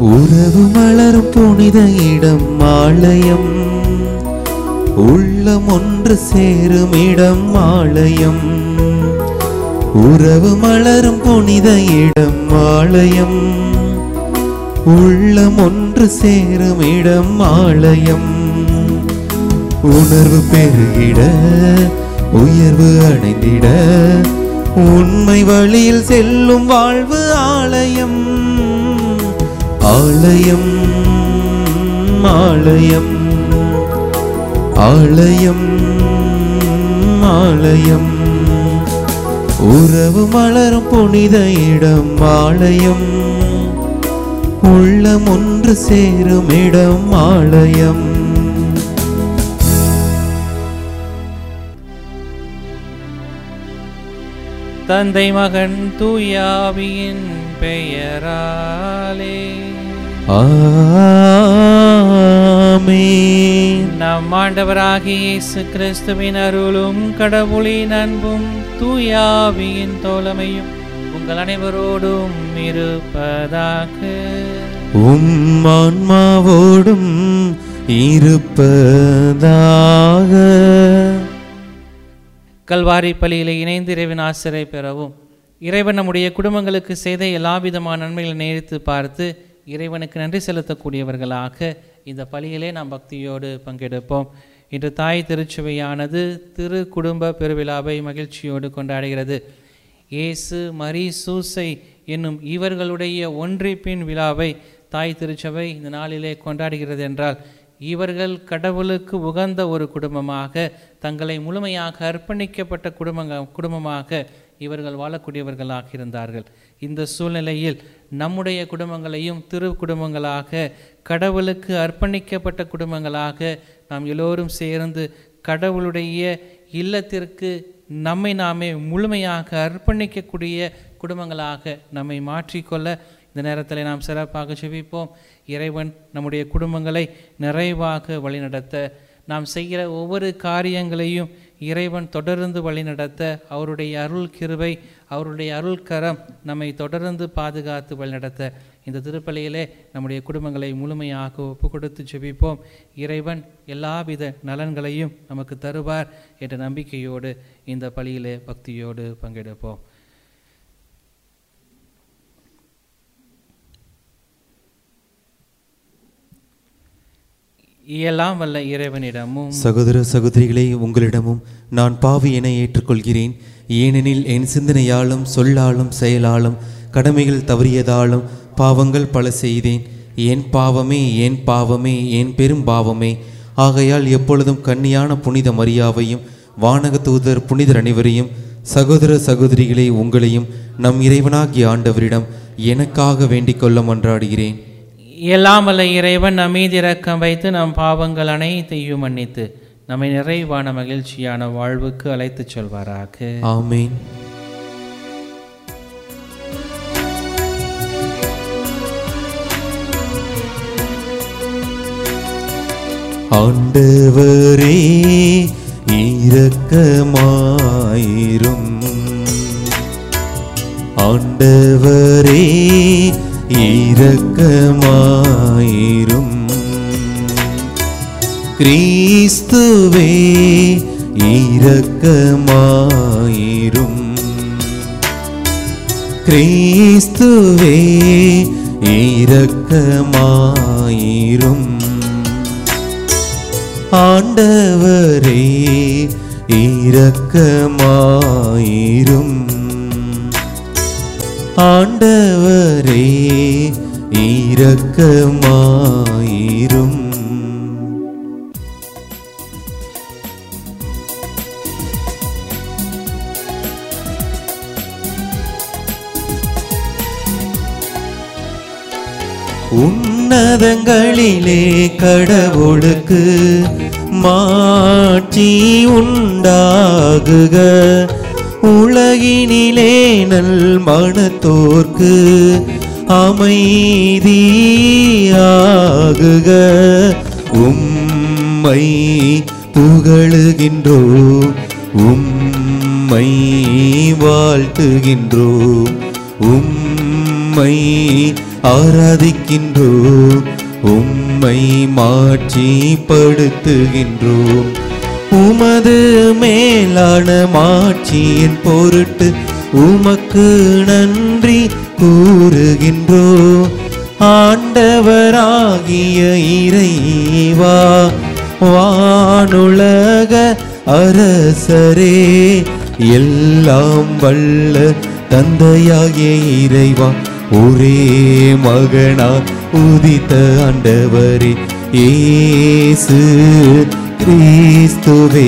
உறவு மலரும் புனித இடம் ஆலயம் உள்ளம் ஒன்று சேரும் இடம் ஆலயம் உறவு மலரும் புனித இடம் ஆலயம் உள்ளம் ஒன்று சேரும் இடம் ஆலயம் உணர்வு பெருகிட உயர்வு அடைந்திட உண்மை வழியில் செல்லும் வாழ்வு ஆலயம் ஆலயம் ஆலயம் ஆலயம் ஆலயம் உறவு மலரும் புனித இடம் ஆலயம் உள்ளம் ஒன்று சேரும் இடம் ஆலயம் தந்தை மகன் தூயாவியின் பெயராலே ஆமென் நம் ஆண்டவராகிய இயேசு கிறிஸ்துவின் அருளும் கடவுளின் அன்பும் தூயாவியின் தோழமையும் உங்கள் அனைவரோடும் இருப்பதாக உம் ஆன்மாவோடும் இருப்பதாக கல்வாரி பலியில் இணைந்து இறைவன் ஆசிரியை பெறவும் இறைவன் நம்முடைய குடும்பங்களுக்கு செய்த எல்லா விதமான நன்மைகளை நேரித்து பார்த்து இறைவனுக்கு நன்றி செலுத்தக்கூடியவர்களாக இந்த பலியிலே நாம் பக்தியோடு பங்கெடுப்போம் இன்று தாய் திருச்சுவையானது திரு குடும்ப பெருவிழாவை மகிழ்ச்சியோடு கொண்டாடுகிறது இயேசு மரி சூசை என்னும் இவர்களுடைய ஒன்றிப்பின் விழாவை தாய் திருச்சபை இந்த நாளிலே கொண்டாடுகிறது என்றால் இவர்கள் கடவுளுக்கு உகந்த ஒரு குடும்பமாக தங்களை முழுமையாக அர்ப்பணிக்கப்பட்ட குடும்பங்க குடும்பமாக இவர்கள் வாழக்கூடியவர்களாக இருந்தார்கள் இந்த சூழ்நிலையில் நம்முடைய குடும்பங்களையும் திரு குடும்பங்களாக கடவுளுக்கு அர்ப்பணிக்கப்பட்ட குடும்பங்களாக நாம் எல்லோரும் சேர்ந்து கடவுளுடைய இல்லத்திற்கு நம்மை நாமே முழுமையாக அர்ப்பணிக்கக்கூடிய குடும்பங்களாக நம்மை மாற்றிக்கொள்ள இந்த நேரத்தில் நாம் சிறப்பாக செபிப்போம் இறைவன் நம்முடைய குடும்பங்களை நிறைவாக வழிநடத்த நாம் செய்கிற ஒவ்வொரு காரியங்களையும் இறைவன் தொடர்ந்து வழிநடத்த அவருடைய அருள் கிருபை அவருடைய அருள் கரம் நம்மை தொடர்ந்து பாதுகாத்து வழிநடத்த இந்த திருப்பலியிலே நம்முடைய குடும்பங்களை முழுமையாக ஒப்பு கொடுத்து ஜெபிப்போம் இறைவன் எல்லாவித நலன்களையும் நமக்கு தருவார் என்ற நம்பிக்கையோடு இந்த பலியிலே பக்தியோடு பங்கெடுப்போம் இயலாம் வல்ல இறைவனிடமும் சகோதர சகோதரிகளே உங்களிடமும் நான் பாவி என ஏற்றுக்கொள்கிறேன் ஏனெனில் என் சிந்தனையாலும் சொல்லாலும் செயலாலும் கடமைகள் தவறியதாலும் பாவங்கள் பல செய்தேன் என் பாவமே என் பாவமே என் பெரும் பாவமே ஆகையால் எப்பொழுதும் கன்னியான புனித மரியாவையும் வானக தூதர் புனிதர் அனைவரையும் சகோதர சகோதரிகளே உங்களையும் நம் இறைவனாகிய ஆண்டவரிடம் எனக்காக வேண்டிக் கொள்ள மன்றாடுகிறேன் எல்லாம் வல்ல இறைவன் நம் மீது இரக்கம் வைத்து நம் பாவங்கள் அனைத்தையும் மன்னித்து நம்மை நிறைவான மகிழ்ச்சியான வாழ்வுக்கு அழைத்துச் செல்வாராக ஆமென் ஆண்டவரே இரக்கமாயிரும் ஆண்டவரே இரக்கமாயிரும் கிறிஸ்துவே இரக்கமாயிரும் கிறிஸ்துவே இரக்கமாயிரும் ஆண்டவரே இரக்கமாயிரும் ஆண்டவரே இரக்கமாயிரும் உன்னதங்களிலே கடவுளுக்கு மாட்சி உண்டாகுக உலகினிலே நல் மனத்தோர்க்கு அமைதியாகுக உம்மை புகழுகின்றோம் உம்மை வாழ்த்துகின்றோம் உம்மை ஆராதிக்கின்றோம் உம்மை மாட்சிப்படுத்துகின்றோம் உமது மேலான மாட்சியின் பொருட்டு உமக்கு நன்றி கூறுகின்றோம் ஆண்டவராகிய இறைவா வானுலக அரசரே எல்லாம் வல்ல தந்தையாகிய இறைவா ஒரே மகனா உதித்த ஆண்டவரே இயேசு கிறிஸ்துவே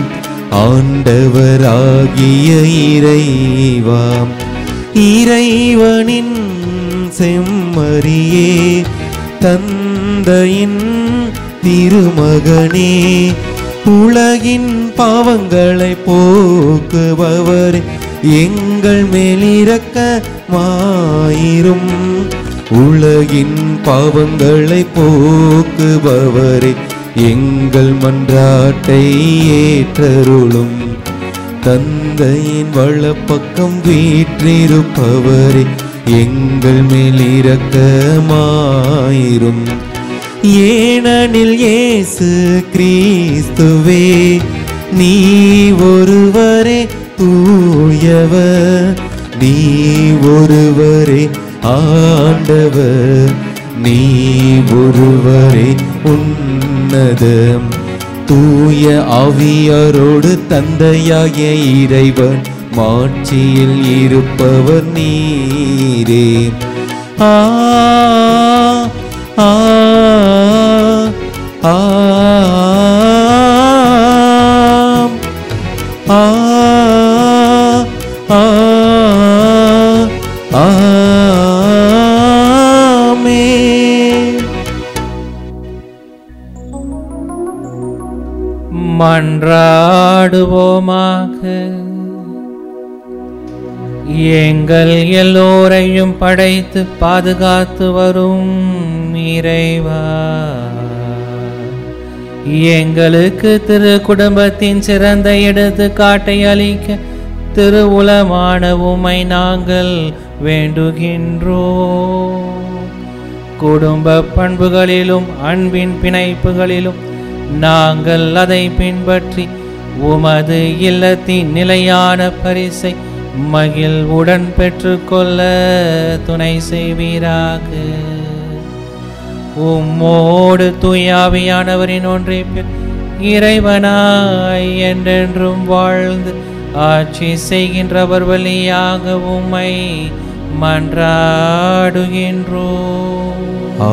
ஆண்டவராகிய இறைவா இறைவனின் செம்மறியே தந்தையின் திருமகனே உலகின் பாவங்களை போக்குபவர் எங்கள் மேலிரக்க மாயிரும் உலகின் பாவங்களை போக்குபவரே எங்கள் மன்றாட்டை ஏற்றருளும் தந்தையின் வலப்பக்கம் வீற்றிருப்பவரே எங்கள் மேல் இரக்கமாயிரும் ஏனெனில் இயேசு கிறிஸ்துவே நீ ஒருவரே தூயவர் நீ ஒருவரே ஆண்டவர் நீ ஒருவரே உன்னதம் தூய ஆவியாரோடு தந்தையாகிய இறைவன் மாட்சியில் இருப்பவர் நீரே ஆ ஆ ஆம். ஆ ஆ ஆமென். மன்றாடுவோமாக எங்கள் எல்லோரையும் படைத்து பாதுகாத்து வரும் இறைவா எங்களுக்கு திரு குடும்பத்தின் சிறந்த எடுத்துக்காட்டை அளிக்க திருவுளமான உமை நாங்கள் வேண்டுகின்றோம் குடும்ப பண்புகளிலும் அன்பின் பிணைப்புகளிலும் நாங்கள் அதை பின்பற்றி உமது இல்லத்தின் நிலையான பரிசை மகிழ்வுடன் பெற்றுக்கொள்ள துணை செய்வீராக உம்மோடு தூயாவியானவரின் ஒன்றிப்பில் இறைவனாய் என்றென்றும் வாழ்ந்து ஆட்சி செய்கின்றவர் வழியாக உம்மை மன்றாடுகின்றோம்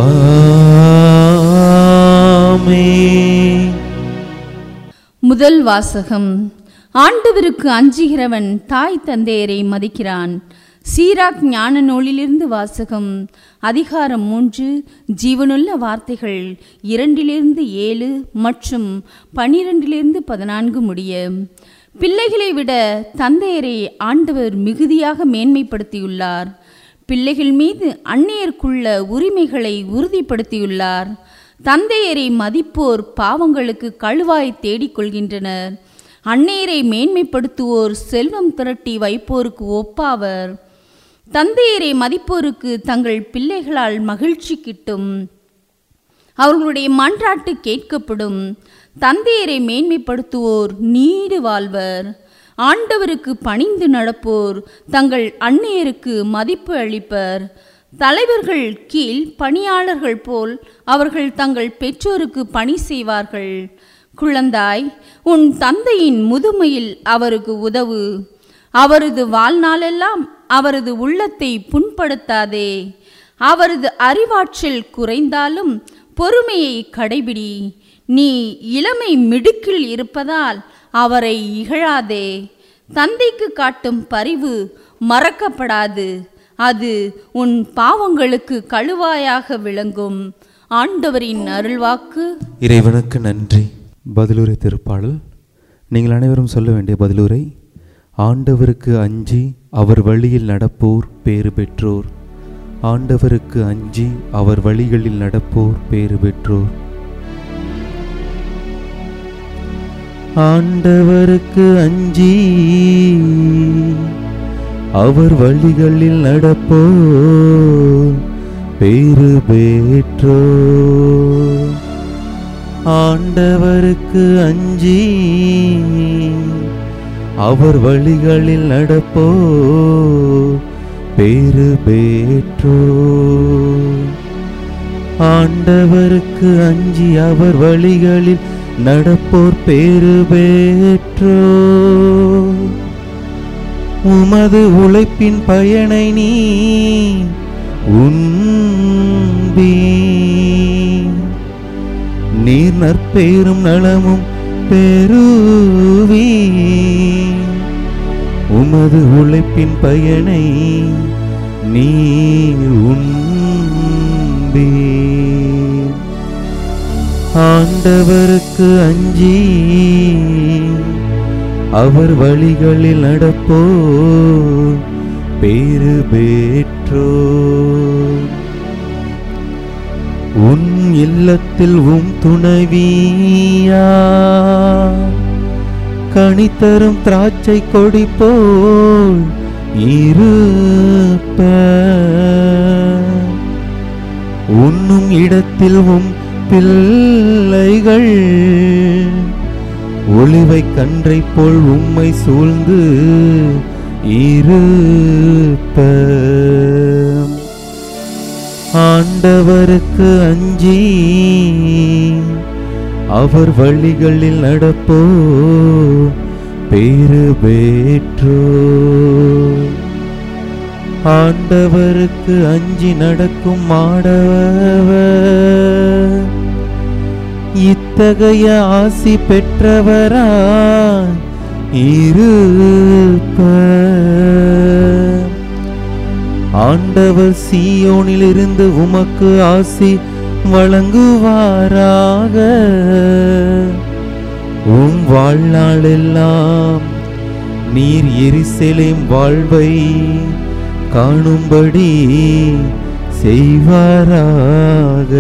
ஆமென். முதல் வாசகம் ஆண்டவருக்கு அஞ்சுகிறவன் தாய் தந்தையரை மதிக்கிறான் சீராக் ஞான நூலிலிருந்து வாசகம் அதிகாரம் மூன்று ஜீவனுள்ள வார்த்தைகள் இரண்டிலிருந்து ஏழு மற்றும் பனிரெண்டிலிருந்து பதினான்கு முடிய பிள்ளைகளை விட தந்தையரை ஆண்டவர் மிகுதியாக மேன்மைப்படுத்தியுள்ளார் பிள்ளைகள் மீது அன்னையருக்குள்ள உரிமைகளை உறுதிப்படுத்தியுள்ளார் தந்தையரை மதிப்போர் பாவங்களுக்கு கழுவாய் தேடிக் கொள்கின்றனர் அன்னையரை மேன்மைப்படுத்துவோர் செல்வம் திரட்டி வைப்போருக்கு ஒப்பாவர் தந்தையரை மதிப்போருக்கு தங்கள் பிள்ளைகளால் மகிழ்ச்சி கிட்டும் அவர்களுடைய மன்றாட்டு கேட்கப்படும் தந்தையரை மேன்மைப்படுத்துவோர் நீடு வாழ்வர் ஆண்டவருக்கு பணிந்து நடப்போர் தங்கள் அன்னையருக்கு மதிப்பு அளிப்பர் தலைவர்கள் கீழ் பணியாளர்கள் போல் அவர்கள் தங்கள் பெற்றோருக்கு பணி செய்வார்கள் குழந்தாய் உன் தந்தையின் முதுமையில் அவருக்கு உதவு அவரது வாழ்நாளெல்லாம் அவரது உள்ளத்தை புண்படுத்தாதே அவரது அறிவாற்றல் குறைந்தாலும் பொறுமையை கடைபிடி நீ இளமை மிடுக்கில் இருப்பதால் அவரை இகழாதே தந்தைக்கு காட்டும் பரிவு மறக்கப்படாது அது உன் பாவங்களுக்கு கழுவாயாக விளங்கும் ஆண்டவரின் அருள்வாக்கு இறைவனுக்கு நன்றி பதிலுரை திருப்பாடல் நீங்கள் அனைவரும் சொல்ல வேண்டிய பதிலுரை ஆண்டவருக்கு அஞ்சி அவர் வழியில் நடப்போர் பேறு பெற்றோர் ஆண்டவருக்கு அஞ்சி அவர் வழிகளில் நடப்போர் பேறு பெற்றோர் ஆண்டவருக்கு அஞ்சி அவர் வழிகளில் நடப்போர் பேரு பெற்றோ ஆண்டவருக்கு அஞ்சி அவர் வழிகளில் நடப்போ பேரு பெற்றோ ஆண்டவருக்கு அஞ்சி அவர் வழிகளில் நடப்போர் பேரு பெற்றோ உமது உழைப்பின் பயனை நீ உண்பீ நீர் நற்பேரும் நலமும் பெறுவி உமது உழைப்பின் பயனை நீர் உண்பீ ஆண்டவருக்கு அஞ்சி அவர் வழிகளில் நடப்போ பேரு பெற்றோ உன் இல்லத்தில் உம் துணைவியா கனித்தரும் திராட்சை கொடி போல் இருப்ப உண்ணும் இடத்தில் உம் பிள்ளைகள் ஒளிவை கன்றை போல் உம்மை சூழ்ந்து இருப்ப ஆண்டவருக்கு அஞ்சி அவர் வழிகளில் நடப்போ பேரு பெற்றோ ஆண்டவருக்கு அஞ்சி நடக்கும் மாடவர் இத்தகைய ஆசி பெற்றவரா இருப்ப ஆண்டவர் சீயோனிலிருந்து உமக்கு ஆசி வழங்குவாராக உம் வாழ்நாளெல்லாம் நீர் எரிசலேம் வாழ்வை காணும்படி செய்வாராக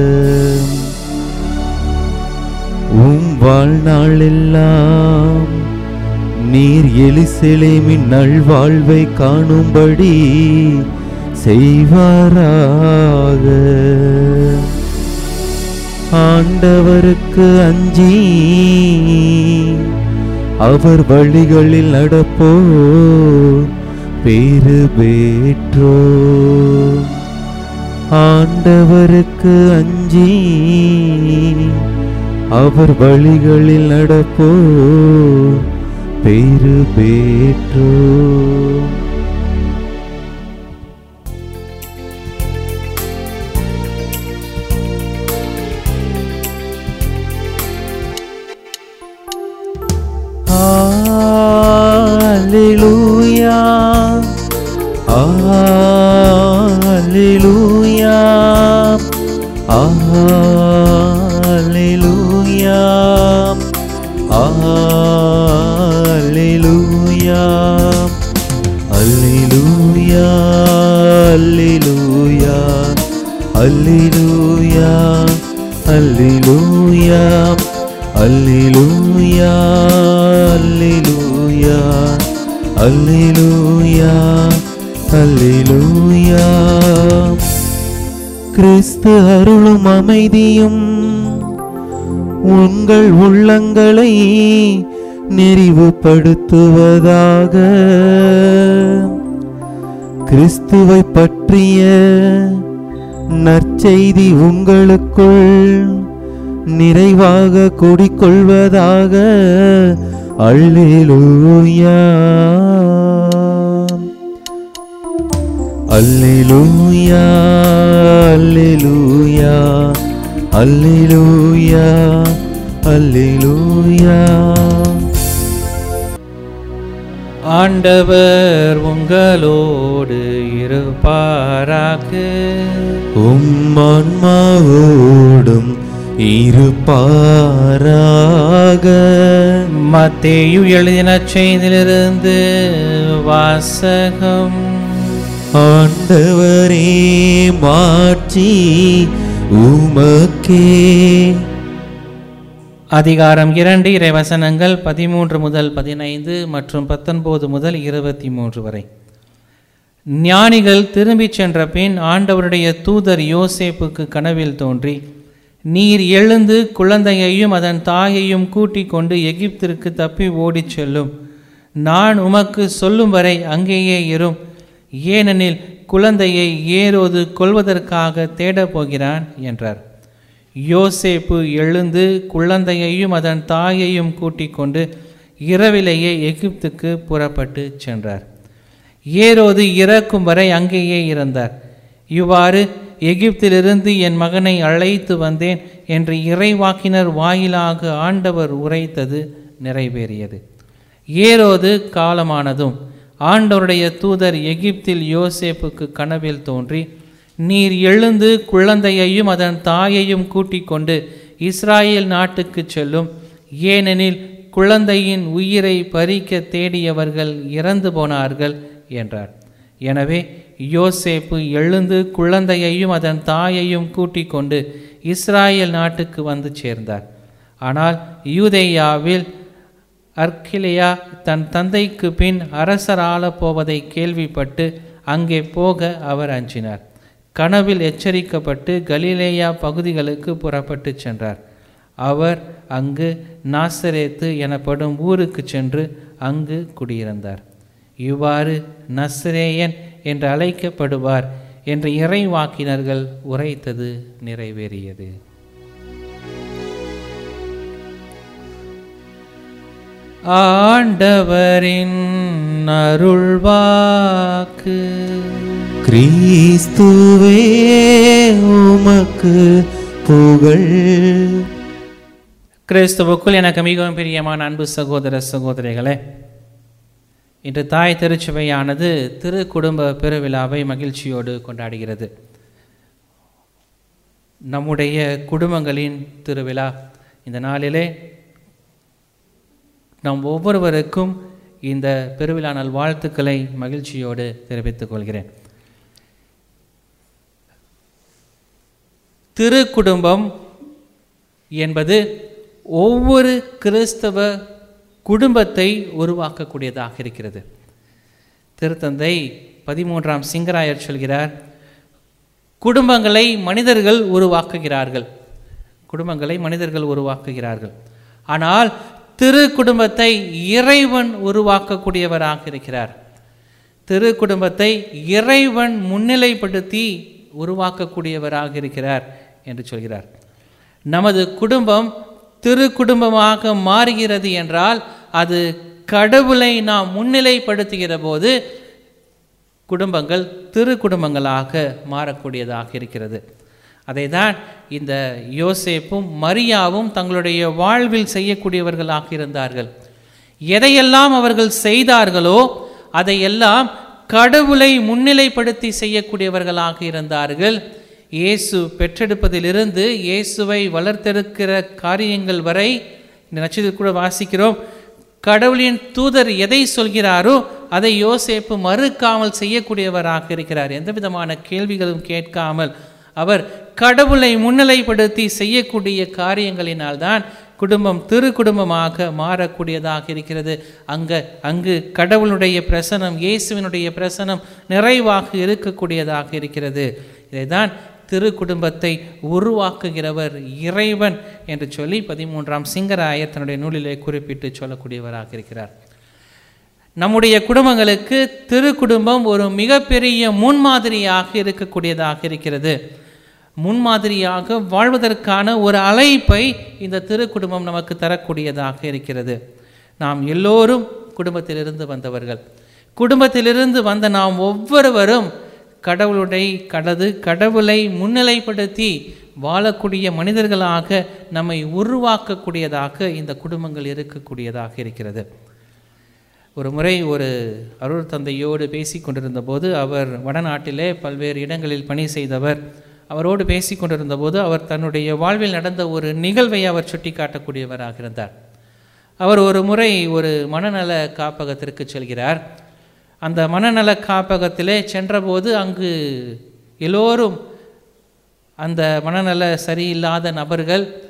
உம் வாழ்நாளெல்லாம் நீர் எலிசலேமின் நல்வாழ்வை காணும்படி செய்வாராக ஆண்டவருக்கு அஞ்சி அவர் வழிகளில் நடப்போ பேரு பெற்றோ ஆண்டவருக்கு அஞ்சி அவர் வழிகளில் நடப்போ பேரு பெற்றோ Alleluia. Alleluia. Alleluia. Alleluia. Alleluia. Alleluia. Alleluia. Alleluia. Alleluia. Alleluia. Alleluia. Alleluia. கிறிஸ்து அருளும் அமைதியும் உங்கள் உள்ளங்களை நெறிவுபடுத்துவதாக கிறிஸ்துவை பற்றிய நற்செய்தி உங்களுக்குள் நிறைவாக குடிக்கொள்வதாக அல்லேலூயா அல்லேலூயா அல்லேலூயா அல்லேலூயா அல்லேலூயா ஆண்டவர் உங்களோடு இருப்பாராக உம் ஆன்மாவோடும் இருப்பாராக மத்தேயு எழுதின செய்திலிருந்து வாசகம் ஆண்டவரே மாட்சி உமக்கே அதிகாரம் இரண்டு இறைவசனங்கள் பதிமூன்று முதல் பதினைந்து மற்றும் பத்தொன்பது முதல் இருபத்தி மூன்று வரை ஞானிகள் திரும்பிச் சென்ற பின் ஆண்டவருடைய தூதர் யோசேப்புக்கு கனவில் தோன்றி நீர் எழுந்து குழந்தையையும் அதன் தாயையும் கூட்டிக் கொண்டு எகிப்திற்கு தப்பி ஓடிச் செல்லும் நான் உமக்கு சொல்லும் வரை அங்கேயே இரும் ஏனெனில் குழந்தையை ஏரோது கொல்வதற்காக தேடப் போகிறான் என்றார் யோசேப்பு எழுந்து குழந்தையையும் அதன் தாயையும் கூட்டிக் கொண்டு இரவிலேயே எகிப்துக்கு புறப்பட்டு சென்றார் ஏரோது இறக்கும் வரை அங்கேயே இருந்தார் இவ்வாறு எகிப்திலிருந்து என் மகனை அழைத்து வந்தேன் என்று இறைவாக்கினர் வாயிலாக ஆண்டவர் உரைத்தது நிறைவேறியது ஏரோது காலமானதும் ஆண்டவருடைய தூதர் எகிப்தில் யோசேப்புக்கு கனவில் தோன்றி நீர் எழுந்து குழந்தையையும் அதன் தாயையும் கூட்டிக் கொண்டு இஸ்ராயேல் நாட்டுக்கு செல்லும் ஏனெனில் குழந்தையின் உயிரை பறிக்க தேடியவர்கள் இறந்து போனார்கள் என்றார் எனவே யோசேப்பு எழுந்து குழந்தையையும் அதன் தாயையும் கூட்டிக் கொண்டு இஸ்ராயேல் நாட்டுக்கு வந்து சேர்ந்தார் ஆனால் யூதேயாவில் அர்க்கிலியா தன் தந்தைக்கு பின் அரசர் ஆளப் போவதை கேள்விப்பட்டு அங்கே போக அவர் அஞ்சினார் கனவில் எச்சரிக்கப்பட்டு கலிலேயா பகுதிகளுக்கு புறப்பட்டு சென்றார் அவர் அங்கு நாசரேத்து எனப்படும் ஊருக்கு சென்று அங்கு குடியிருந்தார் இவ்வாறு நஸ்ரேயன் என்று அழைக்கப்படுவார் என்று இறைவாக்கினர்கள் உரைத்தது நிறைவேறியது ஆண்டவரின் அருள்வாக்கு கிறிஸ்துவே உமக்கு புகழ் கிறிஸ்துவுக்குள் எனக்கு மிகவும் பிரியமான அன்பு சகோதர சகோதரிகளே இன்று தாய் திருச்சபையானது திரு குடும்ப பெருவிழாவை மகிழ்ச்சியோடு கொண்டாடுகிறது நம்முடைய குடும்பங்களின் திருவிழா இந்த நாளிலே நம் ஒவ்வொருவருக்கும் இந்த பெருவிழா நாள் வாழ்த்துக்களை மகிழ்ச்சியோடு தெரிவித்துக் கொள்கிறேன் திரு குடும்பம் என்பது ஒவ்வொரு கிறிஸ்தவ குடும்பத்தை உருவாக்கக்கூடியதாக இருக்கிறது திருத்தந்தை பதிமூன்றாம் சிங்கராயர் சொல்கிறார் குடும்பங்களை மனிதர்கள் உருவாக்குகிறார்கள் குடும்பங்களை மனிதர்கள் உருவாக்குகிறார்கள் ஆனால் திரு குடும்பத்தை இறைவன் உருவாக்கக்கூடியவராக இருக்கிறார் திரு குடும்பத்தை இறைவன் முன்னிலைப்படுத்தி உருவாக்கக்கூடியவராக இருக்கிறார் என்று சொல்கிறார் நமது குடும்பம் திரு குடும்பமாக மாறுகிறது என்றால் அது கடவுளை நாம் முன்னிலைப்படுத்துகிற போது குடும்பங்கள் திரு குடும்பங்களாக மாறக்கூடியதாக இருக்கிறது அதை தான் இந்த யோசேப்பும் மரியாவும் தங்களுடைய வாழ்வில் செய்யக்கூடியவர்களாக இருந்தார்கள் எதையெல்லாம் அவர்கள் செய்தார்களோ அதையெல்லாம் கடவுளை முன்னிலைப்படுத்தி செய்யக்கூடியவர்களாக இருந்தார்கள் இயேசு பெற்றெடுப்பதிலிருந்து இயேசுவை வளர்த்தெடுக்கிற காரியங்கள் வரை இந்த நட்சத்திரம் கூட வாசிக்கிறோம் கடவுளின் தூதர் எதை சொல்கிறாரோ அதை யோசேப்பு மறுக்காமல் செய்யக்கூடியவராக இருக்கிறார் எந்த விதமான கேள்விகளும் கேட்காமல் அவர் கடவுளை முன்னிலைப்படுத்தி செய்யக்கூடிய காரியங்களினால்தான் குடும்பம் திரு குடும்பமாக மாறக்கூடியதாக இருக்கிறது அங்க அங்கு கடவுளுடைய பிரசனம் இயேசுவினுடைய பிரசனம் நிறைவாக இருக்கக்கூடியதாக இருக்கிறது இதைதான் திரு குடும்பத்தை உருவாக்குகிறவர் இறைவன் என்று சொல்லி பதிமூன்றாம் சிங்கராயர் தன்னுடைய நூலிலே குறிப்பிட்டு சொல்லக்கூடியவராக இருக்கிறார் நம்முடைய குடும்பங்களுக்கு திரு குடும்பம் ஒரு மிகப்பெரிய முன்மாதிரியாக இருக்கக்கூடியதாக இருக்கிறது முன்மாதிரியாக வாழ்வதற்கான ஒரு அழைப்பை இந்த திரு குடும்பம் நமக்கு தரக்கூடியதாக இருக்கிறது நாம் எல்லோரும் குடும்பத்திலிருந்து வந்தவர்கள் குடும்பத்திலிருந்து வந்த நாம் ஒவ்வொருவரும் கடவுளுடைய கடது கடவுளை முன்னிலைப்படுத்தி வாழக்கூடிய மனிதர்களாக நம்மை உருவாக்கக்கூடியதாக இந்த குடும்பங்கள் இருக்கக்கூடியதாக இருக்கிறது ஒரு முறை ஒரு அருள் தந்தையோடு பேசி கொண்டிருந்த போது அவர் வடநாட்டிலே பல்வேறு இடங்களில் பணி செய்தவர் அவரோடு பேசி கொண்டிருந்த போது அவர் தன்னுடைய வாழ்வில் நடந்த ஒரு நிகழ்வை அவர் சுட்டி காட்டக்கூடியவராக இருந்தார் அவர் ஒரு முறை ஒரு மனநல காப்பகத்திற்கு செல்கிறார் அந்த மனநல காப்பகத்திலே சென்றபோது அங்கு எல்லோரும் அந்த மனநல சரியில்லாத நபர்கள்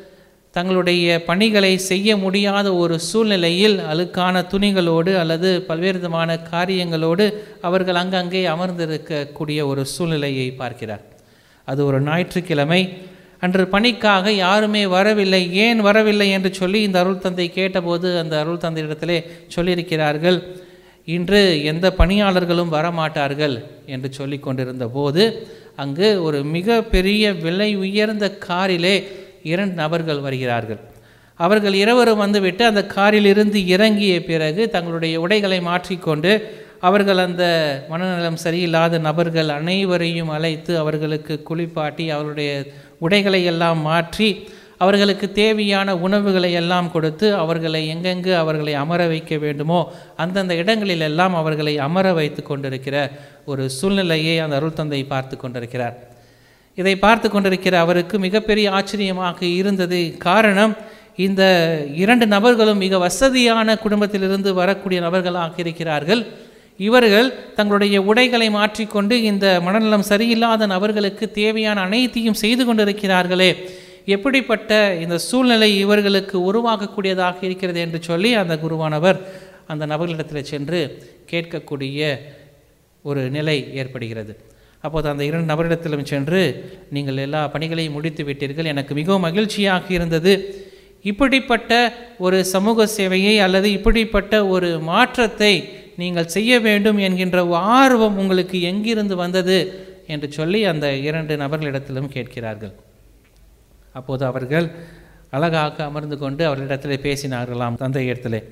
தங்களுடைய பணிகளை செய்ய முடியாத ஒரு சூழ்நிலையில் அழுக்கான துணிகளோடு அல்லது பல்வேறு விதமான காரியங்களோடு அவர்கள் அங்கங்கே அமர்ந்திருக்கக்கூடிய ஒரு சூழ்நிலையை பார்க்கிறார் அது ஒரு ஞாயிற்றுக்கிழமை அன்று பணிக்காக யாருமே வரவில்லை ஏன் வரவில்லை என்று சொல்லி இந்த அருள் தந்தை கேட்டபோது அந்த அருள் தந்தையிடத்திலே சொல்லியிருக்கிறார்கள் இன்று எந்த பணியாளர்களும் வரமாட்டார்கள் என்று சொல்லி கொண்டிருந்த போது அங்கு ஒரு மிக பெரிய விலை உயர்ந்த காரிலே இரண்டு நபர்கள் வருகிறார்கள் அவர்கள் இருவரும் வந்துவிட்டு அந்த காரிலிருந்து இறங்கிய பிறகு தங்களுடைய உடைகளை மாற்றிக்கொண்டு அவர்கள் அந்த மனநலம் சரியில்லாத நபர்கள் அனைவரையும் அழைத்து அவர்களுக்கு குளிப்பாட்டி அவருடைய உடைகளை எல்லாம் மாற்றி அவர்களுக்கு தேவையான உணவுகளை எல்லாம் கொடுத்து அவர்களை எங்கெங்கு அவர்களை அமர வைக்க வேண்டுமோ அந்தந்த இடங்களில் எல்லாம் அவர்களை அமர வைத்து கொண்டிருக்கிற ஒரு சூழ்நிலையை அந்த அருள் தந்தை பார்த்து கொண்டிருக்கிறார் இதை பார்த்து கொண்டிருக்கிற அவருக்கு மிகப்பெரிய ஆச்சரியமாக இருந்தது காரணம் இந்த இரண்டு நபர்களும் மிக வசதியான குடும்பத்திலிருந்து வரக்கூடிய நபர்களாக இருக்கிறார்கள் இவர்கள் தங்களுடைய உடைகளை மாற்றிக்கொண்டு இந்த மனநலம் சரியில்லாத நபர்களுக்கு தேவையான அனைத்தையும் செய்து கொண்டிருக்கிறார்களே எப்படிப்பட்ட இந்த சூழ்நிலை இவர்களுக்கு உருவாக்கக்கூடியதாக இருக்கிறது என்று சொல்லி அந்த குருவானவர் அந்த நபர்களிடத்தில் சென்று கேட்கக்கூடிய ஒரு நிலை ஏற்படுகிறது அப்போது அந்த இரண்டு நபரிடத்திலும் சென்று நீங்கள் எல்லா பணிகளையும் முடித்து விட்டீர்கள் எனக்கு மிகவும் மகிழ்ச்சியாக இருந்தது இப்படிப்பட்ட ஒரு சமூக சேவையை அல்லது இப்படிப்பட்ட ஒரு மாற்றத்தை நீங்கள் செய்ய வேண்டும் என்கின்ற ஆர்வம் உங்களுக்கு எங்கிருந்து வந்தது என்று சொல்லி அந்த இரண்டு நபர்களிடத்திலும் கேட்கிறார்கள் அப்போது அவர்கள் அழகாக அமர்ந்து கொண்டு அவர்களிடத்தில் பேசினார்களாம் தந்தை இடத்திலே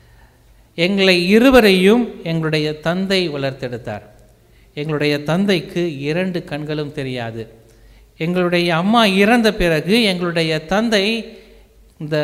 எங்களை இருவரையும் எங்களுடைய தந்தை வளர்த்தெடுத்தார் எங்களுடைய தந்தைக்கு இரண்டு கண்களும் தெரியாது எங்களுடைய அம்மா இறந்த பிறகு எங்களுடைய தந்தை இந்த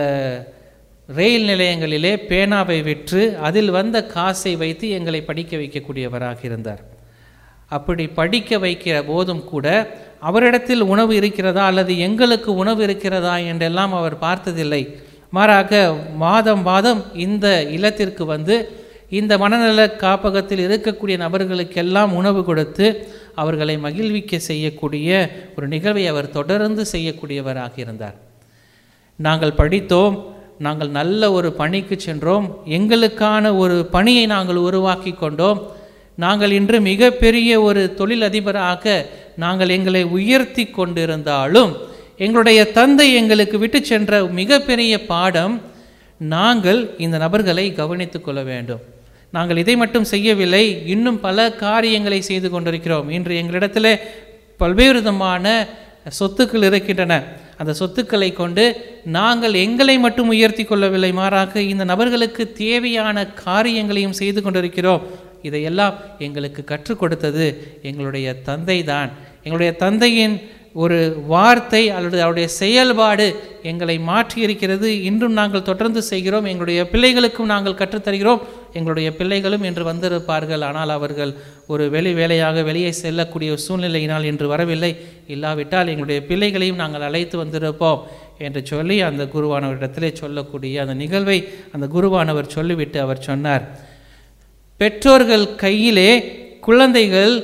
ரயில் நிலையங்களிலே பேனாவை விற்று அதில் வந்த காசை வைத்து எங்களை படிக்க வைக்கக்கூடியவராக இருந்தார் அப்படி படிக்க வைக்கிற போதும் கூட அவரிடத்தில் உணவு இருக்கிறதா அல்லது எங்களுக்கு உணவு இருக்கிறதா என்றெல்லாம் அவர் பார்த்ததில்லை மாறாக மாதம் மாதம் இந்த இல்லத்திற்கு வந்து இந்த மனநல காப்பகத்தில் இருக்கக்கூடிய நபர்களுக்கெல்லாம் உணவு கொடுத்து அவர்களை மகிழ்விக்க செய்யக்கூடிய ஒரு நிகழ்வை அவர் தொடர்ந்து செய்யக்கூடியவராக இருந்தார் நாங்கள் படித்தோம் நாங்கள் நல்ல ஒரு பணிக்கு சென்றோம் எங்களுக்கான ஒரு பணியை நாங்கள் உருவாக்கி கொண்டோம் நாங்கள் இன்று மிகப்பெரிய ஒரு தொழிலதிபராக நாங்கள் எங்களை உயர்த்தி கொண்டிருந்தாலும் எங்களுடைய தந்தை எங்களுக்கு விட்டு சென்ற மிகப்பெரிய பாடம் நாங்கள் இந்த நபர்களை கவனித்துக் கொள்ள வேண்டும் நாங்கள் இதை மட்டும் செய்யவில்லை இன்னும் பல காரியங்களை செய்து கொண்டிருக்கிறோம் இன்று எங்களிடத்தில் பல்வேறு விதமான சொத்துக்கள் இருக்கின்றன அந்த சொத்துக்களை கொண்டு நாங்கள் எங்களை மட்டும் உயர்த்தி கொள்ளவில்லை மாறாக இந்த நபர்களுக்கு தேவையான காரியங்களையும் செய்து கொண்டிருக்கிறோம் இதையெல்லாம் எங்களுக்கு கற்றுக் கொடுத்தது எங்களுடைய தந்தை தான் எங்களுடைய தந்தையின் ஒரு வார்த்தை அல்லது அவருடைய செயல்பாடு எங்களை மாற்றியிருக்கிறது இன்றும் நாங்கள் தொடர்ந்து செய்கிறோம் எங்களுடைய பிள்ளைகளுக்கும் நாங்கள் கற்றுத்தருகிறோம் எங்களுடைய பிள்ளைகளும் இன்று வந்திருப்பார்கள் ஆனால் அவர்கள் ஒரு வெளி வேலையாக வெளியே செல்லக்கூடிய சூழ்நிலையினால் இன்று வரவில்லை இல்லாவிட்டால் எங்களுடைய பிள்ளைகளையும் நாங்கள் அழைத்து வந்திருப்போம் என்று சொல்லி அந்த குருவானவரிடத்திலே சொல்லக்கூடிய அந்த நிகழ்வை அந்த குருவானவர் சொல்லிவிட்டு அவர் சொன்னார் பெற்றோர்கள் கையிலே குழந்தைகள்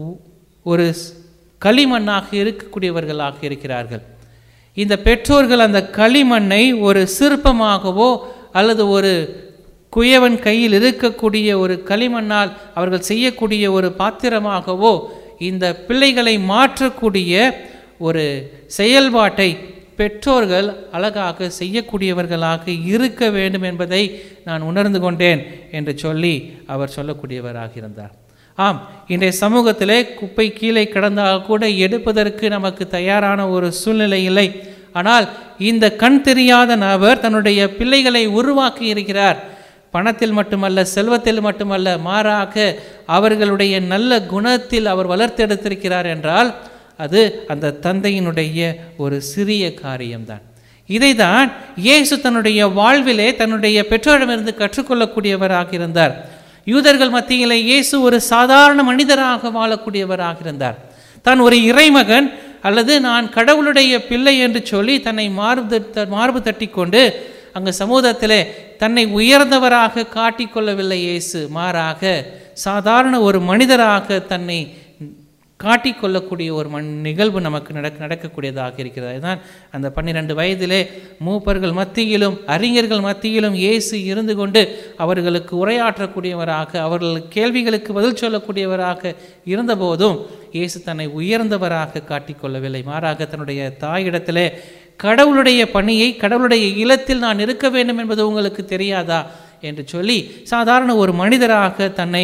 ஒரு களிமண்ணாக இருக்கக்கூடியவர்களாக இருக்கிறார்கள் இந்த பெற்றோர்கள் அந்த களிமண்ணை ஒரு சிற்பமாகவோ அல்லது ஒரு குயவன் கையில் இருக்கக்கூடிய ஒரு களிமண்ணால் அவர்கள் செய்யக்கூடிய ஒரு பாத்திரமாகவோ இந்த பிள்ளைகளை மாற்றக்கூடிய ஒரு செயல்பாட்டை பெற்றோர்கள் அழகாக செய்யக்கூடியவர்களாக இருக்க வேண்டும் என்பதை நான் உணர்ந்து கொண்டேன் என்று சொல்லி அவர் சொல்லக்கூடியவராக இருந்தார் ஆம் இன்றைய சமூகத்திலே குப்பை கீழே கிடந்தால் கூட எடுப்பதற்கு நமக்கு தயாரான ஒரு சூழ்நிலை இல்லை ஆனால் இந்த கண் தெரியாத நபர் தன்னுடைய பிள்ளைகளை உருவாக்கி இருக்கிறார் பணத்தில் மட்டுமல்ல செல்வத்தில் மட்டுமல்ல மாறாக அவர்களுடைய நல்ல குணத்தில் அவர் வளர்த்தெடுத்திருக்கிறார் என்றால் அது அந்த தந்தையினுடைய ஒரு சிறிய காரியம்தான் இதைதான் இயேசு தன்னுடைய வாழ்விலே தன்னுடைய பெற்றோரிடமிருந்து கற்றுக்கொள்ளக்கூடியவராக இருந்தார் யூதர்கள் மத்தியிலே இயேசு ஒரு சாதாரண மனிதராக வாழக்கூடியவராக இருந்தார் தான் ஒரு இறைமகன் அல்லது நான் கடவுளுடைய பிள்ளை என்று சொல்லி தன்னை மார்பு மார்பு தட்டி கொண்டு அங்கு சமூகத்திலே தன்னை உயர்ந்தவராக காட்டிக்கொள்ளவில்லை இயேசு மாறாக சாதாரண ஒரு மனிதராக தன்னை காட்டிக்கொள்ளக்கூடிய ஒரு மண் நிகழ்வு நமக்கு நடக்க நடக்கக்கூடியதாக இருக்கிறது அதுதான் அந்த பன்னிரண்டு வயதிலே மூப்பர்கள் மத்தியிலும் அறிஞர்கள் மத்தியிலும் இயேசு இருந்து கொண்டு அவர்களுக்கு உரையாற்றக்கூடியவராக அவர்கள் கேள்விகளுக்கு பதில் சொல்லக்கூடியவராக இருந்தபோதும் இயேசு தன்னை உயர்ந்தவராக காட்டிக்கொள்ளவில்லை மாறாக தன்னுடைய தாயிடத்திலே கடவுளுடைய பணியை கடவுளுடைய இல்லத்தில் நான் இருக்க வேண்டும் என்பது உங்களுக்கு தெரியாதா என்று சொல்லி சாதாரண ஒரு மனிதராக தன்னை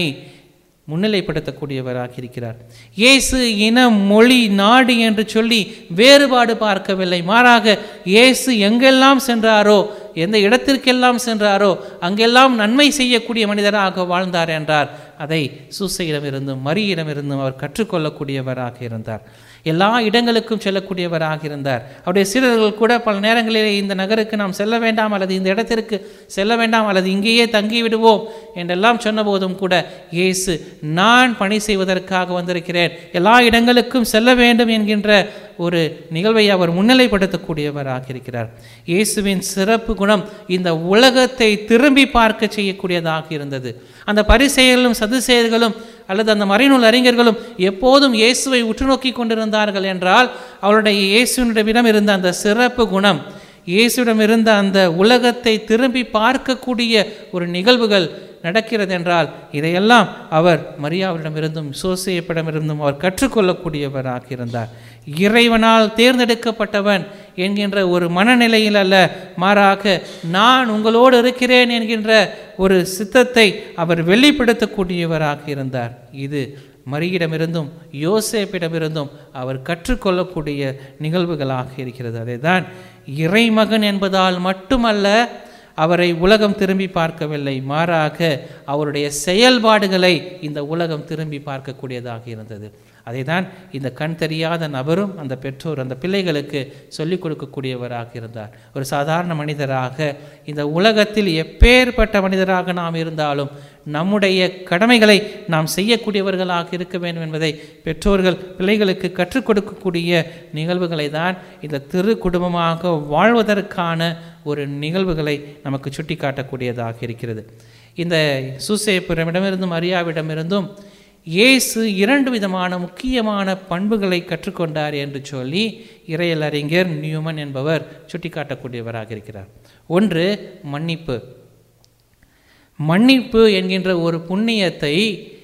முன்னிலைப்படுத்தக்கூடியவராக இருக்கிறார் இயேசு இனம் மொழி நாடு என்று சொல்லி வேறுபாடு பார்க்கவில்லை மாறாக இயேசு எங்கெல்லாம் சென்றாரோ எந்த இடத்திற்கெல்லாம் சென்றாரோ அங்கெல்லாம் நன்மை செய்யக்கூடிய மனிதராக வாழ்ந்தார் என்றார் அதை சூசையிடமிருந்தும் மரியிடமிருந்தும் அவர் கற்றுக்கொள்ளக்கூடியவராக இருந்தார் எல்லா இடங்களுக்கும் செல்லக்கூடியவராக இருந்தார் அவருடைய சீடர்கள் கூட பல நேரங்களிலே இந்த நகருக்கு நாம் செல்ல வேண்டாம் அல்லது இந்த இடத்திற்கு செல்ல வேண்டாம் அல்லது இங்கேயே தங்கி விடுவோம் என்றெல்லாம் சொன்னபோதும் கூட இயேசு நான் பணி செய்வதற்காக வந்திருக்கிறேன் எல்லா இடங்களுக்கும் செல்ல வேண்டும் என்கின்ற ஒரு நிகழ்வை அவர் முன்னிலைப்படுத்தக்கூடியவராக இருக்கிறார் இயேசுவின் சிறப்பு குணம் இந்த உலகத்தை திரும்பி பார்க்க செய்யக்கூடியதாக இருந்தது அந்த பரிசெயர்களும் சதுசெயர்களும் அல்லது அந்த மறைநூல் அறிஞர்களும் எப்போதும் இயேசுவை உற்று நோக்கி கொண்டிருந்தார்கள் என்றால் அவருடைய இயேசுவினிடமிடம் இருந்த அந்த சிறப்பு குணம் இயேசுவிடம் இருந்த அந்த உலகத்தை திரும்பி பார்க்கக்கூடிய ஒரு நிகழ்வுகள் நடக்கிறது என்றால் இதையெல்லாம் அவர் மரியாவிடமிருந்தும் சோசியப்பிடமிருந்தும் அவர் கற்றுக்கொள்ளக்கூடியவராக இருந்தார் இறைவனால் தேர்ந்தெடுக்கப்பட்டவன் என்கின்ற ஒரு மனநிலையில் அல்ல மாறாக நான் உங்களோடு இருக்கிறேன் என்கின்ற ஒரு சித்தத்தை அவர் வெளிப்படுத்தக்கூடியவராக இருந்தார் இது மரியிடமிருந்தும் யோசேப்பிடமிருந்தும் அவர் கற்றுக்கொள்ளக்கூடிய நிகழ்வுகளாக இருக்கிறது அதைதான் இறைமகன் என்பதால் மட்டுமல்ல அவரை உலகம் திரும்பி பார்க்கவில்லை மாறாக அவருடைய செயல்பாடுகளை இந்த உலகம் திரும்பி பார்க்கக்கூடியதாக இருந்தது அதைதான் இந்த கண் தெரியாத நபரும் அந்த பெற்றோர் அந்த பிள்ளைகளுக்கு சொல்லிக் கொடுக்கக்கூடியவராக இருந்தார் ஒரு சாதாரண மனிதராக இந்த உலகத்தில் எப்பேற்பட்ட மனிதராக நாம் இருந்தாலும் நம்முடைய கடமைகளை நாம் செய்யக்கூடியவர்களாக இருக்க வேண்டும் என்பதை பெற்றோர்கள் பிள்ளைகளுக்கு கற்றுக் கொடுக்கக்கூடிய நிகழ்வுகளை தான் இந்த திரு குடும்பமாக வாழ்வதற்கான ஒரு நிகழ்வுகளை நமக்கு சுட்டி காட்டக்கூடியதாக இருக்கிறது இந்த சூசேப்பிடமிடமிருந்தும் அரியாவிடமிருந்தும் இயேசு இரண்டு விதமான முக்கியமான பண்புகளை கற்றுக்கொண்டார் என்று சொல்லி இறையல் அறிஞர் நியூமன் என்பவர் சுட்டிக்காட்டக்கூடியவராக இருக்கிறார் ஒன்று மன்னிப்பு மன்னிப்பு என்கின்ற ஒரு புண்ணியத்தை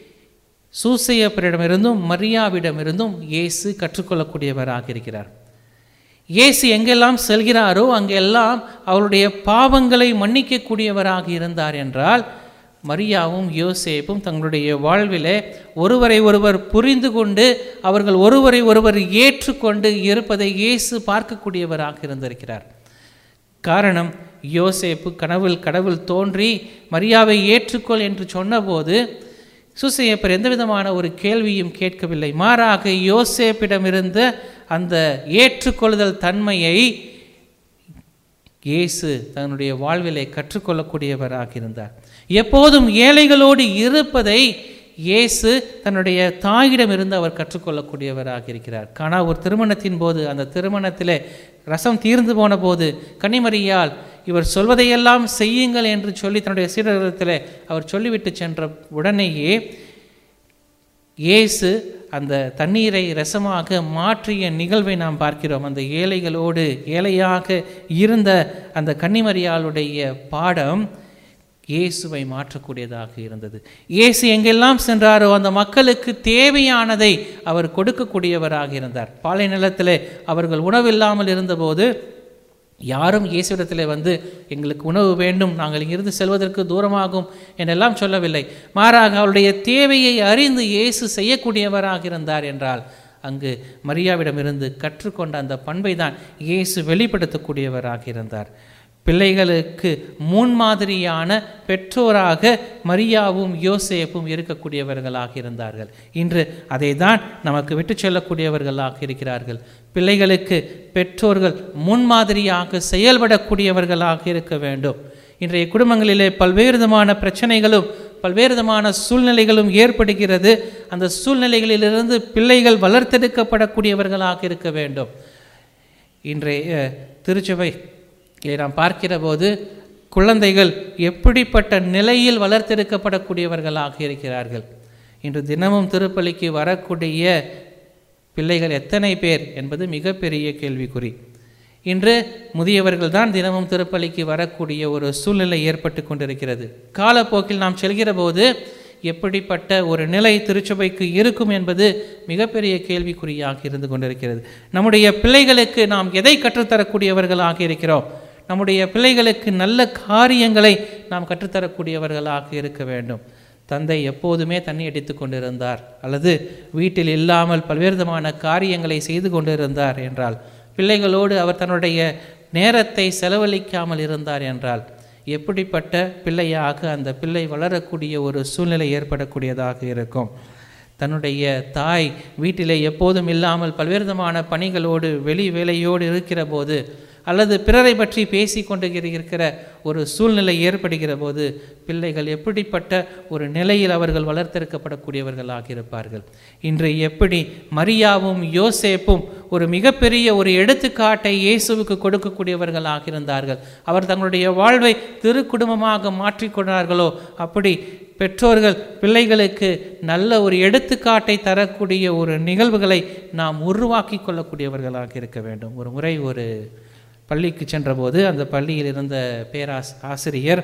சூசையப்பரிடமிருந்தும் மரியாவிடமிருந்தும் இயேசு கற்றுக்கொள்ளக்கூடியவராக இருக்கிறார் இயேசு எங்கெல்லாம் செல்கிறாரோ அங்கெல்லாம் அவருடைய பாவங்களை மன்னிக்கக்கூடியவராக இருந்தார் என்றால் மரியாவும் யோசேப்பும் தங்களுடைய வாழ்விலே ஒருவரை ஒருவர் புரிந்து கொண்டு அவர்கள் ஒருவரை ஒருவர் ஏற்றுக்கொண்டு இருப்பதை இயேசு பார்க்கக்கூடியவராக இருந்திருக்கிறார் காரணம் யோசேப்பு கனவில் கடவுள் தோன்றி மரியாவை ஏற்றுக்கொள் என்று சொன்னபோது சுசையப்பர் எந்த விதமான ஒரு கேள்வியும் கேட்கவில்லை மாறாக யோசேப்பிடமிருந்த அந்த ஏற்றுக்கொள்ளுதல் தன்மையை இயேசு தன்னுடைய வாழ்விலை கற்றுக்கொள்ளக்கூடியவராக இருந்தார் எப்போதும் ஏழைகளோடு இருப்பதை இயேசு தன்னுடைய தாயிடமிருந்து அவர் கற்றுக்கொள்ளக்கூடியவராக இருக்கிறார் காணா ஒரு திருமணத்தின் போது அந்த திருமணத்திலே ரசம் தீர்ந்து போன போது கன்னிமரியால் இவர் சொல்வதையெல்லாம் செய்யுங்கள் என்று சொல்லி தன்னுடைய சீடர்களிடத்தில் அவர் சொல்லிவிட்டு சென்ற உடனேயே இயேசு அந்த தண்ணீரை ரசமாக மாற்றிய நிகழ்வை நாம் பார்க்கிறோம் அந்த ஏழைகளோடு ஏழையாக இருந்த அந்த கன்னிமரியாளுடைய பாடம் இயேசுவை மாற்றக்கூடியதாக இருந்தது இயேசு எங்கெல்லாம் சென்றாரோ அந்த மக்களுக்கு தேவையானதை அவர் கொடுக்கக்கூடியவராக இருந்தார் பாலை நிலத்திலே அவர்கள் உணவில்லாமல் இருந்தபோது யாரும் இயேசுவிடத்திலே வந்து எங்களுக்கு உணவு வேண்டும் நாங்கள் இங்கிருந்து செல்வதற்கு தூரமாகும் என்றெல்லாம் சொல்லவில்லை மாறாக அவருடைய தேவையை அறிந்து இயேசு செய்யக்கூடியவராக இருந்தார் என்றால் அங்கு மரியாவிடமிருந்து கற்றுக்கொண்ட அந்த பண்பை தான் இயேசு வெளிப்படுத்தக்கூடியவராக இருந்தார் பிள்ளைகளுக்கு முன்மாதிரியான பெற்றோராக மரியாவும் யோசேப்பும் இருக்கக்கூடியவர்களாக இருந்தார்கள் இன்று அதை தான் நமக்கு விட்டு செல்லக்கூடியவர்களாக இருக்கிறார்கள் பிள்ளைகளுக்கு பெற்றோர்கள் முன்மாதிரியாக செயல்படக்கூடியவர்களாக இருக்க வேண்டும் இன்றைய குடும்பங்களிலே பல்வேறு விதமான பிரச்சனைகளும் பல்வேறு விதமான சூழ்நிலைகளும் ஏற்படுகிறது அந்த சூழ்நிலைகளிலிருந்து பிள்ளைகள் வளர்த்தெடுக்கப்படக்கூடியவர்களாக இருக்க வேண்டும் இன்றைய திருச்சபை இதை நாம் பார்க்கிற போது குழந்தைகள் எப்படிப்பட்ட நிலையில் வளர்த்தெடுக்கப்படக்கூடியவர்களாக இருக்கிறார்கள் இன்று தினமும் திருப்பலிக்கு வரக்கூடிய பிள்ளைகள் எத்தனை பேர் என்பது மிகப்பெரிய கேள்விக்குறி இன்று முதியவர்கள் தான் தினமும் திருப்பலிக்கு வரக்கூடிய ஒரு சூழ்நிலை ஏற்பட்டு கொண்டிருக்கிறது காலப்போக்கில் நாம் செல்கிற போது எப்படிப்பட்ட ஒரு நிலை திருச்சபைக்கு இருக்கும் என்பது மிகப்பெரிய கேள்விக்குறியாக இருந்து கொண்டிருக்கிறது நம்முடைய பிள்ளைகளுக்கு நாம் எதை கற்றுத்தரக்கூடியவர்களாக இருக்கிறோம் நம்முடைய பிள்ளைகளுக்கு நல்ல காரியங்களை நாம் கற்றுத்தரக்கூடியவர்களாக இருக்க வேண்டும் தந்தை எப்போதுமே தண்ணி அடித்து கொண்டிருந்தார் அல்லது வீட்டில் இல்லாமல் பல்வேறு விதமான காரியங்களை செய்து கொண்டிருந்தார் என்றால் பிள்ளைகளோடு அவர் தன்னுடைய நேரத்தை செலவழிக்காமல் இருந்தார் என்றால் எப்படிப்பட்ட பிள்ளையாக அந்த பிள்ளை வளரக்கூடிய ஒரு சூழ்நிலை ஏற்படக்கூடியதாக இருக்கும் தன்னுடைய தாய் வீட்டிலே எப்போதும் இல்லாமல் பல்வேறு விதமான பணிகளோடு வெளி வேலையோடு இருக்கிற போது அல்லது பிறரை பற்றி பேசி கொண்டு இருக்கிற ஒரு சூழ்நிலை ஏற்படுகிற போது பிள்ளைகள் எப்படிப்பட்ட ஒரு நிலையில் அவர்கள் வளர்த்தெடுக்கப்படக்கூடியவர்களாக இருப்பார்கள் இன்று எப்படி மரியாவும் யோசேப்பும் ஒரு மிகப்பெரிய ஒரு எடுத்துக்காட்டை இயேசுவுக்கு கொடுக்கக்கூடியவர்களாக இருந்தார்கள் அவர் தங்களுடைய வாழ்வை திருக்குடும்பமாக மாற்றிக்கொண்டார்களோ அப்படி பெற்றோர்கள் பிள்ளைகளுக்கு நல்ல ஒரு எடுத்துக்காட்டை தரக்கூடிய ஒரு நிகழ்வுகளை நாம் உருவாக்கி கொள்ளக்கூடியவர்களாக இருக்க வேண்டும் ஒரு முறை ஒரு பள்ளிக்கு சென்றபோது அந்த பள்ளியில் இருந்த பேராஸ் ஆசிரியர்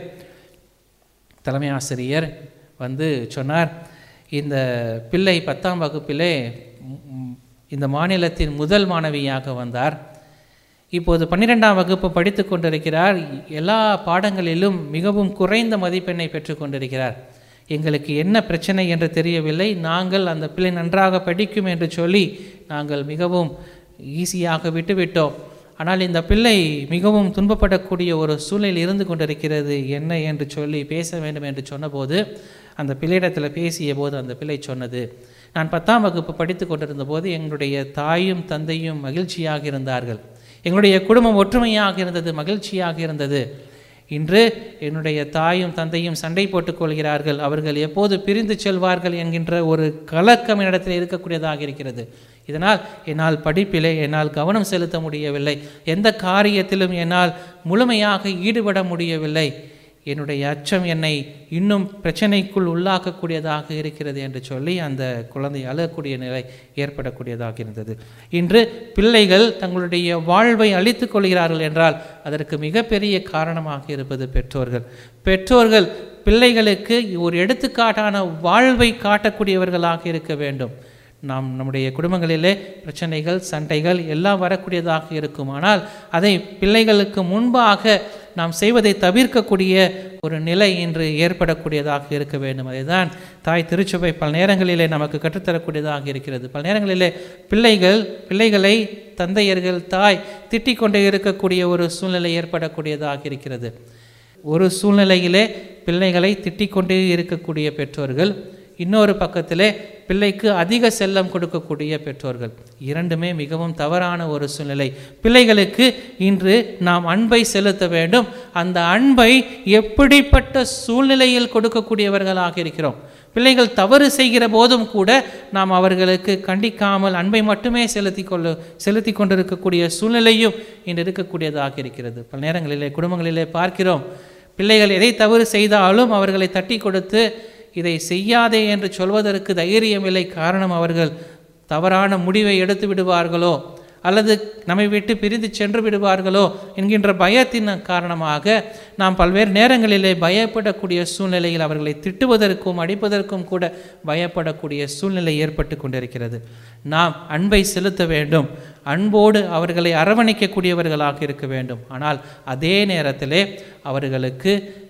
தலைமை ஆசிரியர் வந்து சொன்னார் இந்த பிள்ளை பத்தாம் வகுப்பிலே ம், இந்த மாநிலத்தின் முதல் மாணவியாக வந்தார் இப்போது பன்னிரெண்டாம் வகுப்பு படித்து கொண்டிருக்கிறார் எல்லா பாடங்களிலும் மிகவும் குறைந்த மதிப்பெண்ணை பெற்று கொண்டிருக்கிறார் எங்களுக்கு என்ன பிரச்சனை என்று தெரியவில்லை நாங்கள் அந்த பிள்ளை நன்றாக படிக்கும் என்று சொல்லி நாங்கள் மிகவும் ஈஸியாக விட்டுவிட்டோம் ஆனால் இந்த பிள்ளை மிகவும் துன்பப்படக்கூடிய ஒரு சூழ்நிலை இருந்து கொண்டிருக்கிறது என்ன என்று சொல்லி பேச வேண்டும் என்று சொன்னபோது அந்த பிள்ளையிடத்தில் பேசிய போது அந்த பிள்ளை சொன்னது நான் பத்தாம் வகுப்பு படித்து கொண்டிருந்த போது எங்களுடைய தாயும் தந்தையும் மகிழ்ச்சியாக இருந்தார்கள் எங்களுடைய குடும்பம் ஒற்றுமையாக இருந்தது மகிழ்ச்சியாக இருந்தது இன்று என்னுடைய தாயும் தந்தையும் சண்டை போட்டுக் கொள்கிறார்கள் அவர்கள் எப்போது பிரிந்து செல்வார்கள் என்கின்ற ஒரு கலக்கம் என்னிடத்தில் இருக்கக்கூடியதாக இருக்கிறது இதனால் என்னால் படிப்பிலே என்னால் கவனம் செலுத்த முடியவில்லை எந்த காரியத்திலும் என்னால் முழுமையாக ஈடுபட முடியவில்லை என்னுடைய அச்சம் என்னை இன்னும் பிரச்சனைக்குள் உள்ளாக்கக்கூடியதாக இருக்கிறது என்று சொல்லி அந்த குழந்தை அழக்கூடிய நிலை ஏற்படக்கூடியதாக இருந்தது இன்று பிள்ளைகள் தங்களுடைய வாழ்வை அழித்துக் கொள்கிறார்கள் என்றால் அதற்கு மிகப்பெரிய காரணமாக இருப்பது பெற்றோர்கள் பெற்றோர்கள் பிள்ளைகளுக்கு ஒரு எடுத்துக்காட்டான வாழ்வை காட்டக்கூடியவர்களாக இருக்க வேண்டும் நாம் நம்முடைய குடும்பங்களிலே பிரச்சனைகள் சண்டைகள் எல்லாம் வரக்கூடியதாக இருக்கும் ஆனால் அதை பிள்ளைகளுக்கு முன்பாக நாம் செய்வதை தவிர்க்கக்கூடிய ஒரு நிலை இன்று ஏற்படக்கூடியதாக இருக்க வேண்டும் அதுதான் தாய் திருச்சபை பல நேரங்களிலே நமக்கு கற்றுத்தரக்கூடியதாக இருக்கிறது பல நேரங்களிலே பிள்ளைகள் பிள்ளைகளை தந்தையர்கள் தாய் திட்டிக் கொண்டே இருக்கக்கூடிய ஒரு சூழ்நிலை ஏற்படக்கூடியதாக இருக்கிறது ஒரு சூழ்நிலையிலே பிள்ளைகளை திட்டிக் கொண்டே இருக்கக்கூடிய பெற்றோர்கள் இன்னொரு பக்கத்திலே பிள்ளைக்கு அதிக செல்லம் கொடுக்கக்கூடிய பெற்றோர்கள் இரண்டுமே மிகவும் தவறான ஒரு சூழ்நிலை பிள்ளைகளுக்கு இன்று நாம் அன்பை செலுத்த வேண்டும் அந்த அன்பை எப்படிப்பட்ட சூழ்நிலையில் கொடுக்கக்கூடியவர்களாக இருக்கிறோம் பிள்ளைகள் தவறு செய்கிற போதும் கூட நாம் அவர்களுக்கு கண்டிக்காமல் அன்பை மட்டுமே செலுத்தி கொள்ள செலுத்தி கொண்டிருக்கக்கூடிய சூழ்நிலையும் இன்று இருக்கக்கூடியதாக இருக்கிறது பல நேரங்களிலே குடும்பங்களிலே பார்க்கிறோம் பிள்ளைகள் எதை தவறு செய்தாலும் அவர்களை தட்டி கொடுத்து இதை செய்யாதே என்று சொல்வதற்கு தைரியமில்லை காரணம் அவர்கள் தவறான முடிவை எடுத்து விடுவார்களோ அல்லது நம்மை விட்டு பிரிந்து சென்று விடுவார்களோ என்கின்ற பயத்தின் காரணமாக நாம் பல்வேறு நேரங்களிலே பயப்படக்கூடிய சூழ்நிலையில் அவர்களை திட்டுவதற்கும் அடிப்பதற்கும் கூட பயப்படக்கூடிய சூழ்நிலை ஏற்பட்டு கொண்டிருக்கிறது நாம் அன்பை செலுத்த வேண்டும் அன்போடு அவர்களை அரவணைக்கக்கூடியவர்களாக இருக்க வேண்டும் ஆனால் அதே நேரத்திலே அவர்களுக்கு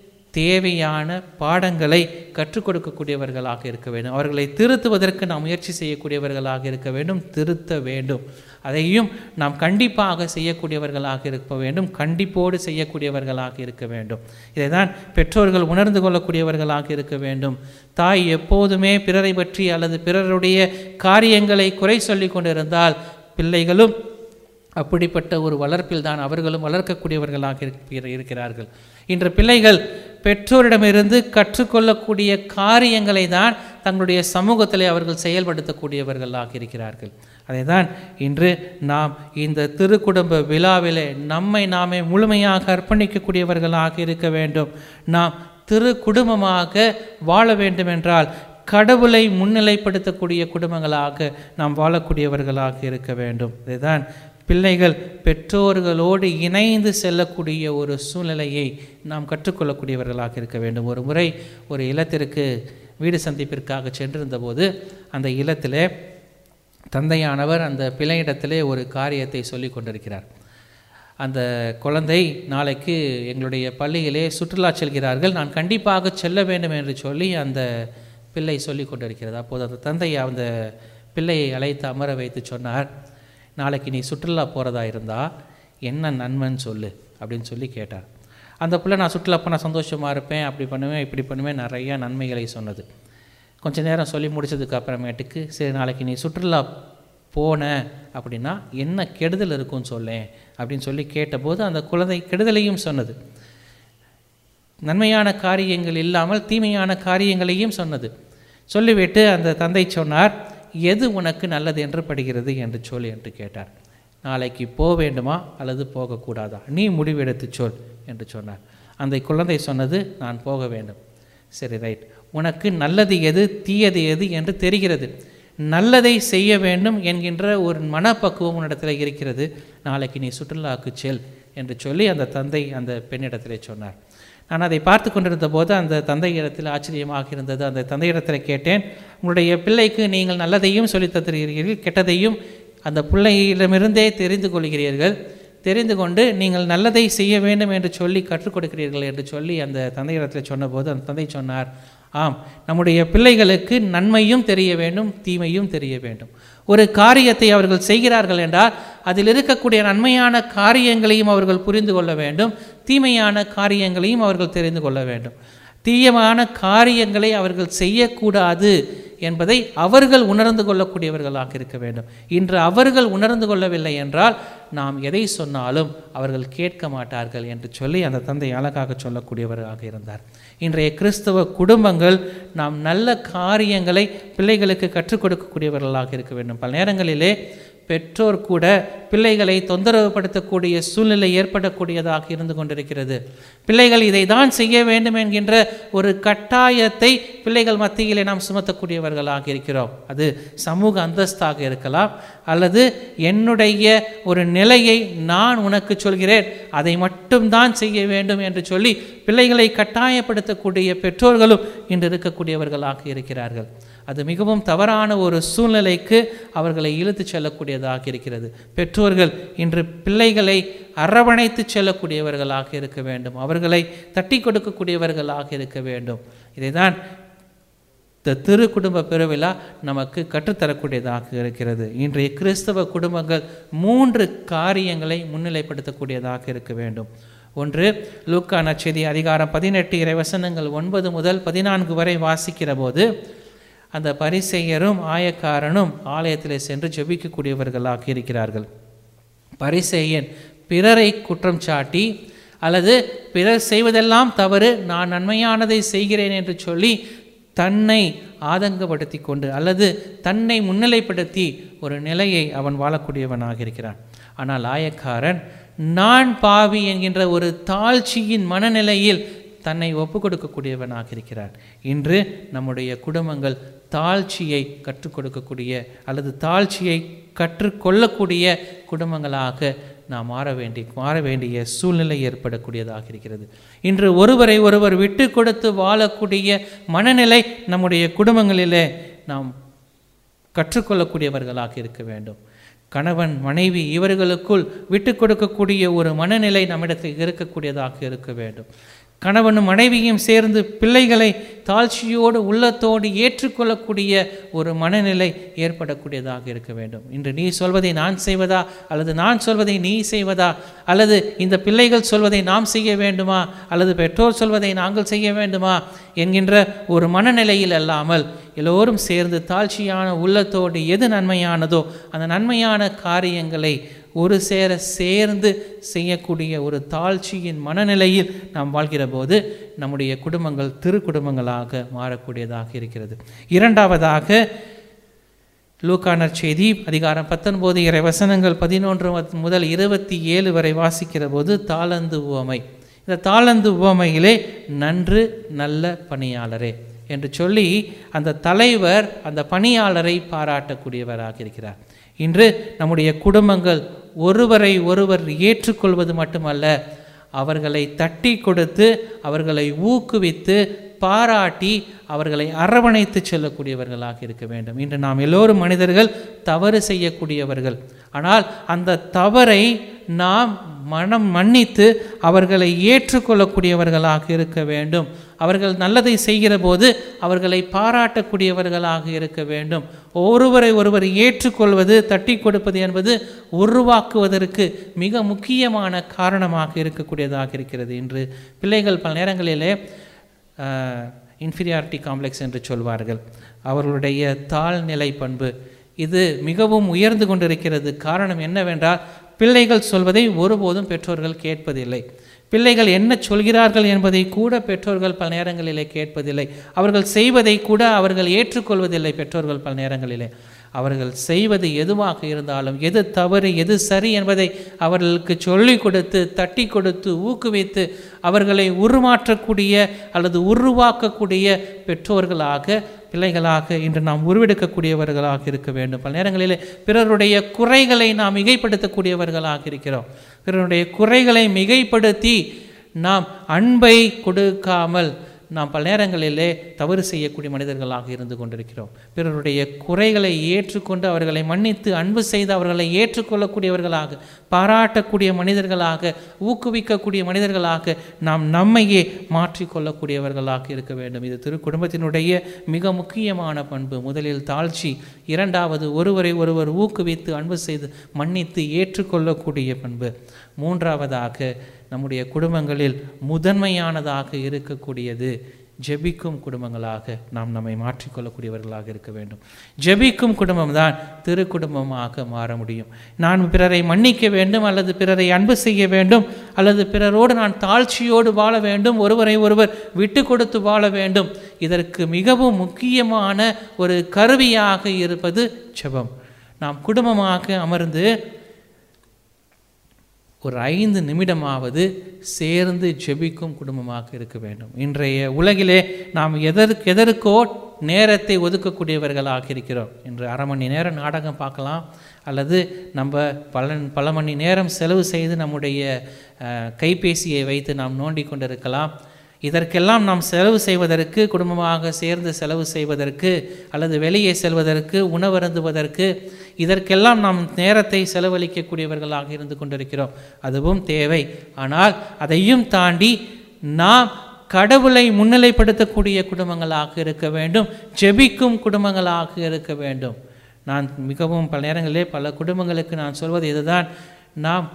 தேவையான பாடங்களை கற்றுக் கொடுக்கக்கூடியவர்களாக இருக்க வேண்டும் அவர்களை திருத்துவதற்கு நாம் முயற்சி செய்யக்கூடியவர்களாக இருக்க வேண்டும் திருத்த வேண்டும் அதையும் நாம் கண்டிப்பாக செய்யக்கூடியவர்களாக இருக்க வேண்டும் கண்டிப்போடு செய்யக்கூடியவர்களாக இருக்க வேண்டும் இதை தான் பெற்றோர்கள் உணர்ந்து கொள்ளக்கூடியவர்களாக இருக்க வேண்டும் தாய் எப்போதுமே பிறரை பற்றி அல்லது பிறருடைய காரியங்களை குறை சொல்லி கொண்டிருந்தால் பிள்ளைகளும் அப்படிப்பட்ட ஒரு வளர்ப்பில் தான் அவர்களும் வளர்க்கக்கூடியவர்களாக இருக்க- இருக்கிறார்கள் இன்று பிள்ளைகள் பெற்றோரிடமிருந்து கற்றுக்கொள்ளக்கூடிய காரியங்களை தான் தங்களுடைய சமூகத்திலே அவர்கள் செயல்படுத்தக்கூடியவர்களாக இருக்கிறார்கள் அதை தான் இன்று நாம் இந்த திருக்குடும்ப விழாவிலே நம்மை நாமே முழுமையாக அர்ப்பணிக்கக்கூடியவர்களாக இருக்க வேண்டும் நாம் திரு குடும்பமாக வாழ வேண்டுமென்றால் கடவுளை முன்னிலைப்படுத்தக்கூடிய குடும்பங்களாக நாம் வாழக்கூடியவர்களாக இருக்க வேண்டும் இதுதான் பிள்ளைகள் பெற்றோர்களோடு இணைந்து செல்லக்கூடிய ஒரு சூழ்நிலையை நாம் கற்றுக்கொள்ளக்கூடியவர்களாக இருக்க வேண்டும் ஒரு முறை ஒரு இல்லத்திற்கு வீடு சந்திப்பிற்காக சென்றிருந்தபோது அந்த இல்லத்திலே தந்தையானவர் அந்த பிள்ளையிடத்திலே ஒரு காரியத்தை சொல்லி கொண்டிருக்கிறார் அந்த குழந்தை நாளைக்கு எங்களுடைய பள்ளியிலே சுற்றுலா செல்கிறார்கள் நான் கண்டிப்பாக செல்ல வேண்டும் என்று சொல்லி அந்த பிள்ளை சொல்லி கொண்டிருக்கிறது அப்போது அந்த தந்தை அந்த பிள்ளையை அழைத்து அமர வைத்து சொன்னார் நாளைக்கு நீ சுற்றுலா போகிறதா இருந்தால் என்ன நன்மைன்னு சொல்லு அப்படின்னு சொல்லி கேட்டார் அந்த பிள்ளை நான் சுற்றுலா போனால் சந்தோஷமாக இருப்பேன் அப்படி பண்ணுவேன் இப்படி பண்ணுவேன் நிறையா நன்மைகளை சொன்னது கொஞ்ச நேரம் சொல்லி முடிச்சதுக்கு அப்புறமேட்டுக்கு சரி நாளைக்கு நீ சுற்றுலா போன அப்படின்னா என்ன கெடுதல் இருக்கும்னு சொல்லேன் அப்படின்னு சொல்லி கேட்டபோது அந்த குழந்தை கெடுதலையும் சொன்னது நன்மையான காரியங்கள் இல்லாமல் தீமையான காரியங்களையும் சொன்னது சொல்லிவிட்டு அந்த தந்தை சொன்னார் எது உனக்கு நல்லது என்று படுகிறது என்று சொல் என்று கேட்டார் நாளைக்கு போக வேண்டுமா அல்லது போகக்கூடாதா நீ முடிவெடுத்து சொல் என்று சொன்னார் அந்த குழந்தை சொன்னது நான் போக வேண்டும் சரி ரைட் உனக்கு நல்லது எது தீயது எது என்று தெரிகிறது நல்லதை செய்ய வேண்டும் என்கின்ற ஒரு மனப்பக்குவம் உன்னிடத்தில் இருக்கிறது நாளைக்கு நீ சுற்றுலாவுக்கு செல் என்று சொல்லி அந்த தந்தை அந்த பெண்ணிடத்திலே சொன்னார் நான் அதை பார்த்து கொண்டிருந்த போது அந்த தந்தையிடத்தில் ஆச்சரியமாக இருந்தது அந்த தந்தையிடத்தில் கேட்டேன் உங்களுடைய பிள்ளைக்கு நீங்கள் நல்லதையும் சொல்லித் தருகிறீர்கள் கெட்டதையும் அந்த பிள்ளையிடமிருந்தே தெரிந்து கொள்கிறீர்கள் தெரிந்து கொண்டு நீங்கள் நல்லதை செய்ய வேண்டும் என்று சொல்லி கற்றுக் கொடுக்கிறீர்கள் என்று சொல்லி அந்த தந்தையிடத்தில் சொன்னபோது அந்த தந்தை சொன்னார் ஆம் நம்முடைய பிள்ளைகளுக்கு நன்மையும் தெரிய வேண்டும் தீமையும் தெரிய வேண்டும் ஒரு காரியத்தை அவர்கள் செய்கிறார்கள் என்றால் அதில் இருக்கக்கூடிய நன்மையான காரியங்களையும் அவர்கள் புரிந்து கொள்ள வேண்டும் தீமையான காரியங்களையும் அவர்கள் தெரிந்து கொள்ள வேண்டும் தீயமான காரியங்களை அவர்கள் செய்யக்கூடாது என்பதை அவர்கள் உணர்ந்து கொள்ளக்கூடியவர்களாக இருக்க வேண்டும் இன்று அவர்கள் உணர்ந்து கொள்ளவில்லை என்றால் நாம் எதை சொன்னாலும் அவர்கள் கேட்க மாட்டார்கள் என்று சொல்லி அந்த தந்தை அழகாக சொல்லக்கூடியவராக இருந்தார் இன்றைய கிறிஸ்தவ குடும்பங்கள் நாம் நல்ல காரியங்களை பிள்ளைகளுக்கு கற்றுக் கொடுக்கக்கூடியவர்களாக இருக்க வேண்டும் பல நேரங்களிலே பெற்றோர் கூட பிள்ளைகளை தொந்தரவுப்படுத்தக்கூடிய சூழ்நிலை ஏற்படக்கூடியதாக இருந்து கொண்டிருக்கிறது பிள்ளைகள் இதை தான் செய்ய வேண்டும் என்கின்ற ஒரு கட்டாயத்தை பிள்ளைகள் மத்தியிலே நாம் சுமத்தக்கூடியவர்களாக இருக்கிறோம் அது சமூக அந்தஸ்தாக இருக்கலாம் அல்லது என்னுடைய ஒரு நிலையை நான் உனக்கு சொல்கிறேன் அதை மட்டும்தான் செய்ய வேண்டும் என்று சொல்லி பிள்ளைகளை கட்டாயப்படுத்தக்கூடிய பெற்றோர்களும் இன்று இருக்கக்கூடியவர்களாக இருக்கிறார்கள் அது மிகவும் தவறான ஒரு சூழ்நிலைக்கு அவர்களை இழுத்துச் செல்லக்கூடியதாக இருக்கிறது பெற்றோர்கள் இன்று பிள்ளைகளை அரவணைத்து செல்லக்கூடியவர்களாக இருக்க வேண்டும் அவர்களை தட்டி கொடுக்கக்கூடியவர்களாக இருக்க வேண்டும் இதைதான் இந்த திரு குடும்ப பெருவிழா நமக்கு கற்றுத்தரக்கூடியதாக இருக்கிறது இன்றைய கிறிஸ்தவ குடும்பங்கள் மூன்று காரியங்களை முன்னிலைப்படுத்தக்கூடியதாக இருக்க வேண்டும் ஒன்று லூக்கா நச்செய்தி அதிகாரம் பதினெட்டு இறைவசனங்கள் ஒன்பது முதல் பதினான்கு வரை வாசிக்கிற போது அந்த பரிசெயரும் ஆயக்காரனும் ஆலயத்தில் சென்று ஜெபிக்கக்கூடியவர்களாக இருக்கிறார்கள் பரிசெயன் பிறரை குற்றம் சாட்டி அல்லது பிறர் செய்வதெல்லாம் தவறு நான் நன்மையானதை செய்கிறேன் என்று சொல்லி தன்னை ஆதங்கப்படுத்தி கொண்டு அல்லது தன்னை முன்னிலைப்படுத்தி ஒரு நிலையை அவன் வாழக்கூடியவனாக இருக்கிறான் ஆனால் ஆயக்காரன் நான் பாவி என்கின்ற ஒரு தாழ்ச்சியின் மனநிலையில் தன்னை ஒப்பு கொடுக்கக்கூடியவனாக இருக்கிறார் இன்று நம்முடைய குடும்பங்கள் தாழ்ச்சியை கற்றுக் கொடுக்கக்கூடிய அல்லது தாழ்ச்சியை கற்றுக்கொள்ளக்கூடிய குடும்பங்களாக நாம் மாற வேண்டி மாற வேண்டிய சூழ்நிலை ஏற்படக்கூடியதாக இருக்கிறது இன்று ஒருவரை ஒருவர் விட்டு கொடுத்து வாழக்கூடிய மனநிலை நம்முடைய குடும்பங்களிலே நாம் கற்றுக்கொள்ளக்கூடியவர்களாக இருக்க வேண்டும் கணவன் மனைவி இவர்களுக்குள் விட்டு கொடுக்கக்கூடிய ஒரு மனநிலை நம்மிடத்தில் இருக்கக்கூடியதாக இருக்க வேண்டும் கணவனும் மனைவியும் சேர்ந்து பிள்ளைகளை தாழ்ச்சியோடு உள்ளத்தோடு ஏற்றுக்கொள்ளக்கூடிய ஒரு மனநிலை ஏற்படக்கூடியதாக இருக்க வேண்டும் இன்று நீ சொல்வதை நான் செய்வதா அல்லது நான் சொல்வதை நீ செய்வதா அல்லது இந்த பிள்ளைகள் சொல்வதை நாம் செய்ய வேண்டுமா அல்லது பெற்றோர் சொல்வதை நாங்கள் செய்ய வேண்டுமா என்கின்ற ஒரு மனநிலையில் அல்லாமல் எல்லோரும் சேர்ந்து தாழ்ச்சியான உள்ளத்தோடு எது நன்மையானதோ அந்த நன்மையான காரியங்களை ஒரு சேர சேர்ந்து செய்யக்கூடிய ஒரு தாழ்ச்சியின் மனநிலையில் நாம் வாழ்கிற போது நம்முடைய குடும்பங்கள் திரு குடும்பங்களாக மாறக்கூடியதாக இருக்கிறது இரண்டாவதாக லூக்கானர் செய்தி அதிகாரம் பத்தொன்பது இறை வசனங்கள் பதினொன்று முதல் இருபத்தி ஏழு வரை வாசிக்கிற போது தாளந்து உவமை இந்த தாளந்து உவமையிலே நன்று நல்ல பணியாளரே என்று சொல்லி அந்த தலைவர் அந்த பணியாளரை பாராட்டக்கூடியவராக இருக்கிறார் இன்று நம்முடைய குடும்பங்கள் ஒருவரை ஒருவர் ஏற்றுக்கொள்வது மட்டுமல்ல அவர்களை தட்டி கொடுத்து அவர்களை ஊக்குவித்து பாராட்டி அவர்களை அரவணைத்து செல்லக்கூடியவர்களாக இருக்க வேண்டும் இன்று நாம் எல்லோரும் மனிதர்கள் தவறு செய்யக்கூடியவர்கள் ஆனால் அந்த தவறை நாம் மனம் மன்னித்து அவர்களை ஏற்றுக்கொள்ளக்கூடியவர்களாக இருக்க வேண்டும் அவர்கள் நல்லதை செய்கிற போது அவர்களை பாராட்டக்கூடியவர்களாக இருக்க வேண்டும் ஒருவரை ஒருவர் ஏற்றுக்கொள்வது தட்டி கொடுப்பது என்பது உருவாக்குவதற்கு மிக முக்கியமான காரணமாக இருக்கக்கூடியதாக இருக்கிறது இன்று பிள்ளைகள் பல நேரங்களிலே இன்ஃபீரியாரிட்டி காம்ப்ளெக்ஸ் என்று சொல்வார்கள் அவர்களுடைய தாழ்நிலை பண்பு இது மிகவும் உயர்ந்து கொண்டிருக்கிறது காரணம் என்னவென்றால் பிள்ளைகள் சொல்வதை ஒருபோதும் பெற்றோர்கள் கேட்பதில்லை பிள்ளைகள் என்ன சொல்கிறார்கள் என்பதை கூட பெற்றோர்கள் பல நேரங்களிலே கேட்பதில்லை அவர்கள் செய்வதை கூட அவர்கள் ஏற்றுக்கொள்வதில்லை பெற்றோர்கள் பல நேரங்களிலே அவர்கள் செய்வது எதுவாக இருந்தாலும் எது தவறு எது சரி என்பதை அவர்களுக்கு சொல்லிக் கொடுத்து தட்டி கொடுத்து ஊக்குவித்து அவர்களை உருமாற்றக்கூடிய அல்லது உருவாக்கக்கூடிய பெற்றோர்களாக பிள்ளைகளாக இன்று நாம் உருவெடுக்கக்கூடியவர்களாக இருக்க வேண்டும் பல நேரங்களிலே பிறருடைய குறைகளை நாம் மிகைப்படுத்தக்கூடியவர்களாக இருக்கிறோம் பிறருடைய குறைகளை மிகைப்படுத்தி நாம் அன்பை கொடுக்காமல் நாம் பல நேரங்களிலே தவறு செய்யக்கூடிய மனிதர்களாக இருந்து கொண்டிருக்கிறோம் பிறருடைய குறைகளை ஏற்றுக்கொண்டு அவர்களை மன்னித்து அன்பு செய்து அவர்களை ஏற்றுக்கொள்ளக்கூடியவர்களாக பாராட்டக்கூடிய மனிதர்களாக ஊக்குவிக்கக்கூடிய மனிதர்களாக நாம் நம்மையே மாற்றிக்கொள்ளக்கூடியவர்களாக இருக்க வேண்டும் இது திரு குடும்பத்தினுடைய மிக முக்கியமான பண்பு முதலில் தாழ்ச்சி இரண்டாவது ஒருவரை ஒருவர் ஊக்குவித்து அன்பு செய்து மன்னித்து ஏற்றுக்கொள்ளக்கூடிய பண்பு மூன்றாவதாக நம்முடைய குடும்பங்களில் முதன்மையானதாக இருக்கக்கூடியது ஜெபிக்கும் குடும்பங்களாக நாம் நம்மை மாற்றிக்கொள்ளக்கூடியவர்களாக இருக்க வேண்டும் ஜெபிக்கும் குடும்பம்தான் திரு குடும்பமாக மாற முடியும் நான் பிறரை மன்னிக்க வேண்டும் அல்லது பிறரை அன்பு செய்ய வேண்டும் அல்லது பிறரோடு நான் தாழ்ச்சியோடு வாழ வேண்டும் ஒருவரை ஒருவர் விட்டு கொடுத்து வாழ வேண்டும் இதற்கு மிகவும் முக்கியமான ஒரு கருவியாக இருப்பது ஜெபம் நாம் குடும்பமாக அமர்ந்து ஒரு ஐந்து நிமிடமாவது சேர்ந்து ஜெபிக்கும் குடும்பமாக இருக்க வேண்டும் இன்றைய உலகிலே நாம் எதற்கு எதற்கோ நேரத்தை ஒதுக்கக்கூடியவர்களாக இருக்கிறோம் இன்று அரை மணி நேரம் நாடகம் பார்க்கலாம் அல்லது நம்ம பல பல மணி நேரம் செலவு செய்து நம்முடைய அஹ், கைபேசியை வைத்து நாம் நோண்டிக் கொண்டிருக்கலாம் இதற்கெல்லாம் நாம் செலவு செய்வதற்கு குடும்பமாக சேர்ந்து செலவு செய்வதற்கு அல்லது வெளியே செல்வதற்கு உணவருந்துவதற்கு இதற்கெல்லாம் நாம் நேரத்தை செலவழிக்கக்கூடியவர்களாக இருந்து கொண்டிருக்கிறோம் அதுவும் தேவை ஆனால் அதையும் தாண்டி நாம் கடவுளை முன்னிலைப்படுத்தக்கூடிய குடும்பங்களாக இருக்க வேண்டும் ஜெபிக்கும் குடும்பங்களாக இருக்க வேண்டும் நான் மிகவும் பல நேரங்களிலே பல குடும்பங்களுக்கு நான் சொல்வது இதுதான் நாம்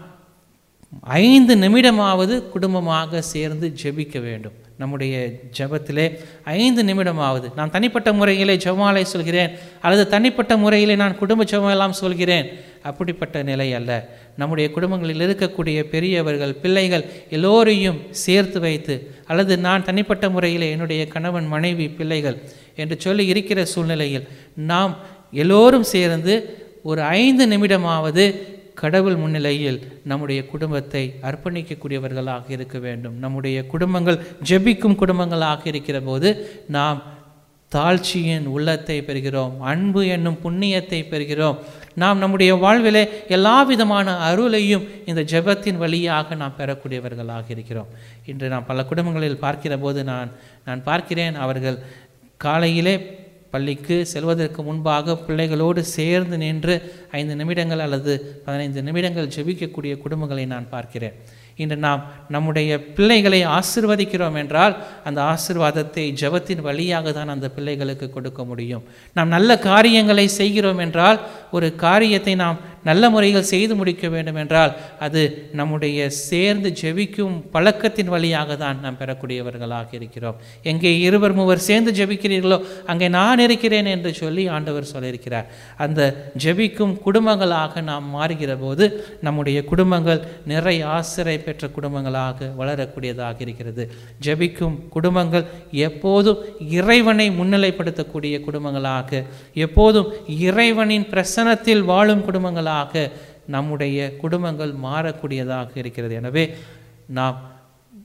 ஐந்து நிமிடமாவது குடும்பமாக சேர்ந்து ஜெபிக்க வேண்டும் நம்முடைய ஜெபத்திலே ஐந்து நிமிடமாவது நான் தனிப்பட்ட முறையிலே ஜெபமாலை சொல்கிறேன் அல்லது தனிப்பட்ட முறையிலே நான் குடும்ப ஜெபமெல்லாம் சொல்கிறேன் அப்படிப்பட்ட நிலை அல்ல நம்முடைய குடும்பங்களில் இருக்கக்கூடிய பெரியவர்கள் பிள்ளைகள் எல்லோரையும் சேர்த்து வைத்து அல்லது நான் தனிப்பட்ட முறையிலே என்னுடைய கணவன் மனைவி பிள்ளைகள் என்று சொல்லி இருக்கிற சூழ்நிலையில் நாம் எல்லோரும் சேர்ந்து ஒரு ஐந்து நிமிடமாவது கடவுள் முன்னிலையில் நம்முடைய குடும்பத்தை அர்ப்பணிக்கக்கூடியவர்களாக இருக்க வேண்டும் நம்முடைய குடும்பங்கள் ஜெபிக்கும் குடும்பங்களாக இருக்கிற போது நாம் தாழ்ச்சியின் உள்ளத்தை பெறுகிறோம் அன்பு என்னும் புண்ணியத்தை பெறுகிறோம் நாம் நம்முடைய வாழ்விலே எல்லா விதமான அருளையும் இந்த ஜெபத்தின் வழியாக நாம் பெறக்கூடியவர்களாக இருக்கிறோம் இன்று நான் பல குடும்பங்களில் பார்க்கிற போது நான் நான் பார்க்கிறேன் அவர்கள் காலையிலே பள்ளிக்கு செல்வதற்கு முன்பாக பிள்ளைகளோடு சேர்ந்து நின்று ஐந்து நிமிடங்கள் அல்லது பதினைந்து நிமிடங்கள் ஜெபிக்கக்கூடிய குடும்பங்களை நான் பார்க்கிறேன் இன்று நாம் நம்முடைய பிள்ளைகளை ஆசிர்வதிக்கிறோம் என்றால் அந்த ஆசிர்வாதத்தை ஜெபத்தின் வழியாக தான் அந்த பிள்ளைகளுக்கு கொடுக்க முடியும் நாம் நல்ல காரியங்களை செய்கிறோம் என்றால் ஒரு காரியத்தை நாம் நல்ல முறையில் செய்து முடிக்க வேண்டும் என்றால் அது நம்முடைய சேர்ந்து ஜெபிக்கும் பழக்கத்தின் வழியாக தான் நாம் பெறக்கூடியவர்களாக இருக்கிறோம் எங்கே இருவர் மூவர் சேர்ந்து ஜெபிக்கிறீர்களோ அங்கே நான் இருக்கிறேன் என்று சொல்லி ஆண்டவர் சொல்லியிருக்கிறார் அந்த ஜெபிக்கும் குடும்பங்களாக நாம் மாறுகிற போது நம்முடைய குடும்பங்கள் நிறைய ஆசிரை பெற்ற குடும்பங்களாக வளரக்கூடியதாக இருக்கிறது ஜெபிக்கும் குடும்பங்கள் எப்போதும் இறைவனை முன்னிலைப்படுத்தக்கூடிய குடும்பங்களாக எப்போதும் இறைவனின் பிரசனத்தில் வாழும் குடும்பங்களாக நம்முடைய குடும்பங்கள் மாறக்கூடியதாக இருக்கிறது எனவே நாம்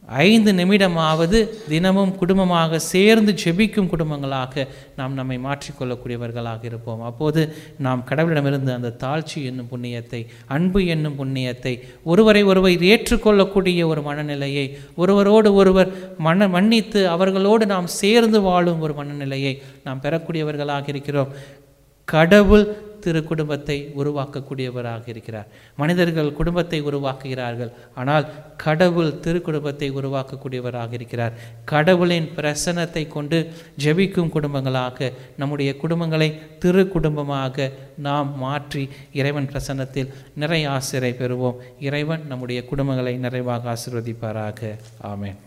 ஐந்து நிமிடமாவது தினமும் குடும்பமாக சேர்ந்து ஜெபிக்கும் குடும்பங்களாக நாம் நம்மை மாற்றிக்கொள்ளக்கூடியவர்களாக இருப்போம் அப்போது நாம் கடவுளிடமிருந்து அந்த தாழ்ச்சி என்னும் புண்ணியத்தை அன்பு என்னும் புண்ணியத்தை ஒருவரை ஒருவர் ஏற்றுக்கொள்ளக்கூடிய ஒரு மனநிலையை ஒருவரோடு ஒருவர் மன மன்னித்து அவர்களோடு நாம் சேர்ந்து வாழும் ஒரு மனநிலையை நாம் பெறக்கூடியவர்களாக இருக்கிறோம் கடவுள் திரு குடும்பத்தை உருவாக்கக்கூடியவராக இருக்கிறார் மனிதர்கள் குடும்பத்தை உருவாக்குகிறார்கள் ஆனால் கடவுள் திரு குடும்பத்தை உருவாக்கக்கூடியவராக இருக்கிறார் கடவுளின் பிரசன்னத்தை கொண்டு ஜெபிக்கும் குடும்பங்களாக நம்முடைய குடும்பங்களை திரு குடும்பமாக நாம் மாற்றி இறைவன் பிரசன்னத்தில் நிறைய ஆசிரை பெறுவோம் இறைவன் நம்முடைய குடும்பங்களை நிறைவாக ஆசீர்வதிப்பாராக ஆமென்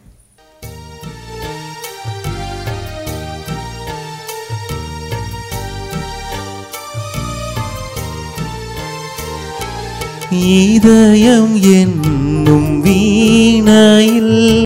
இதயம் என்னும் வீணையில்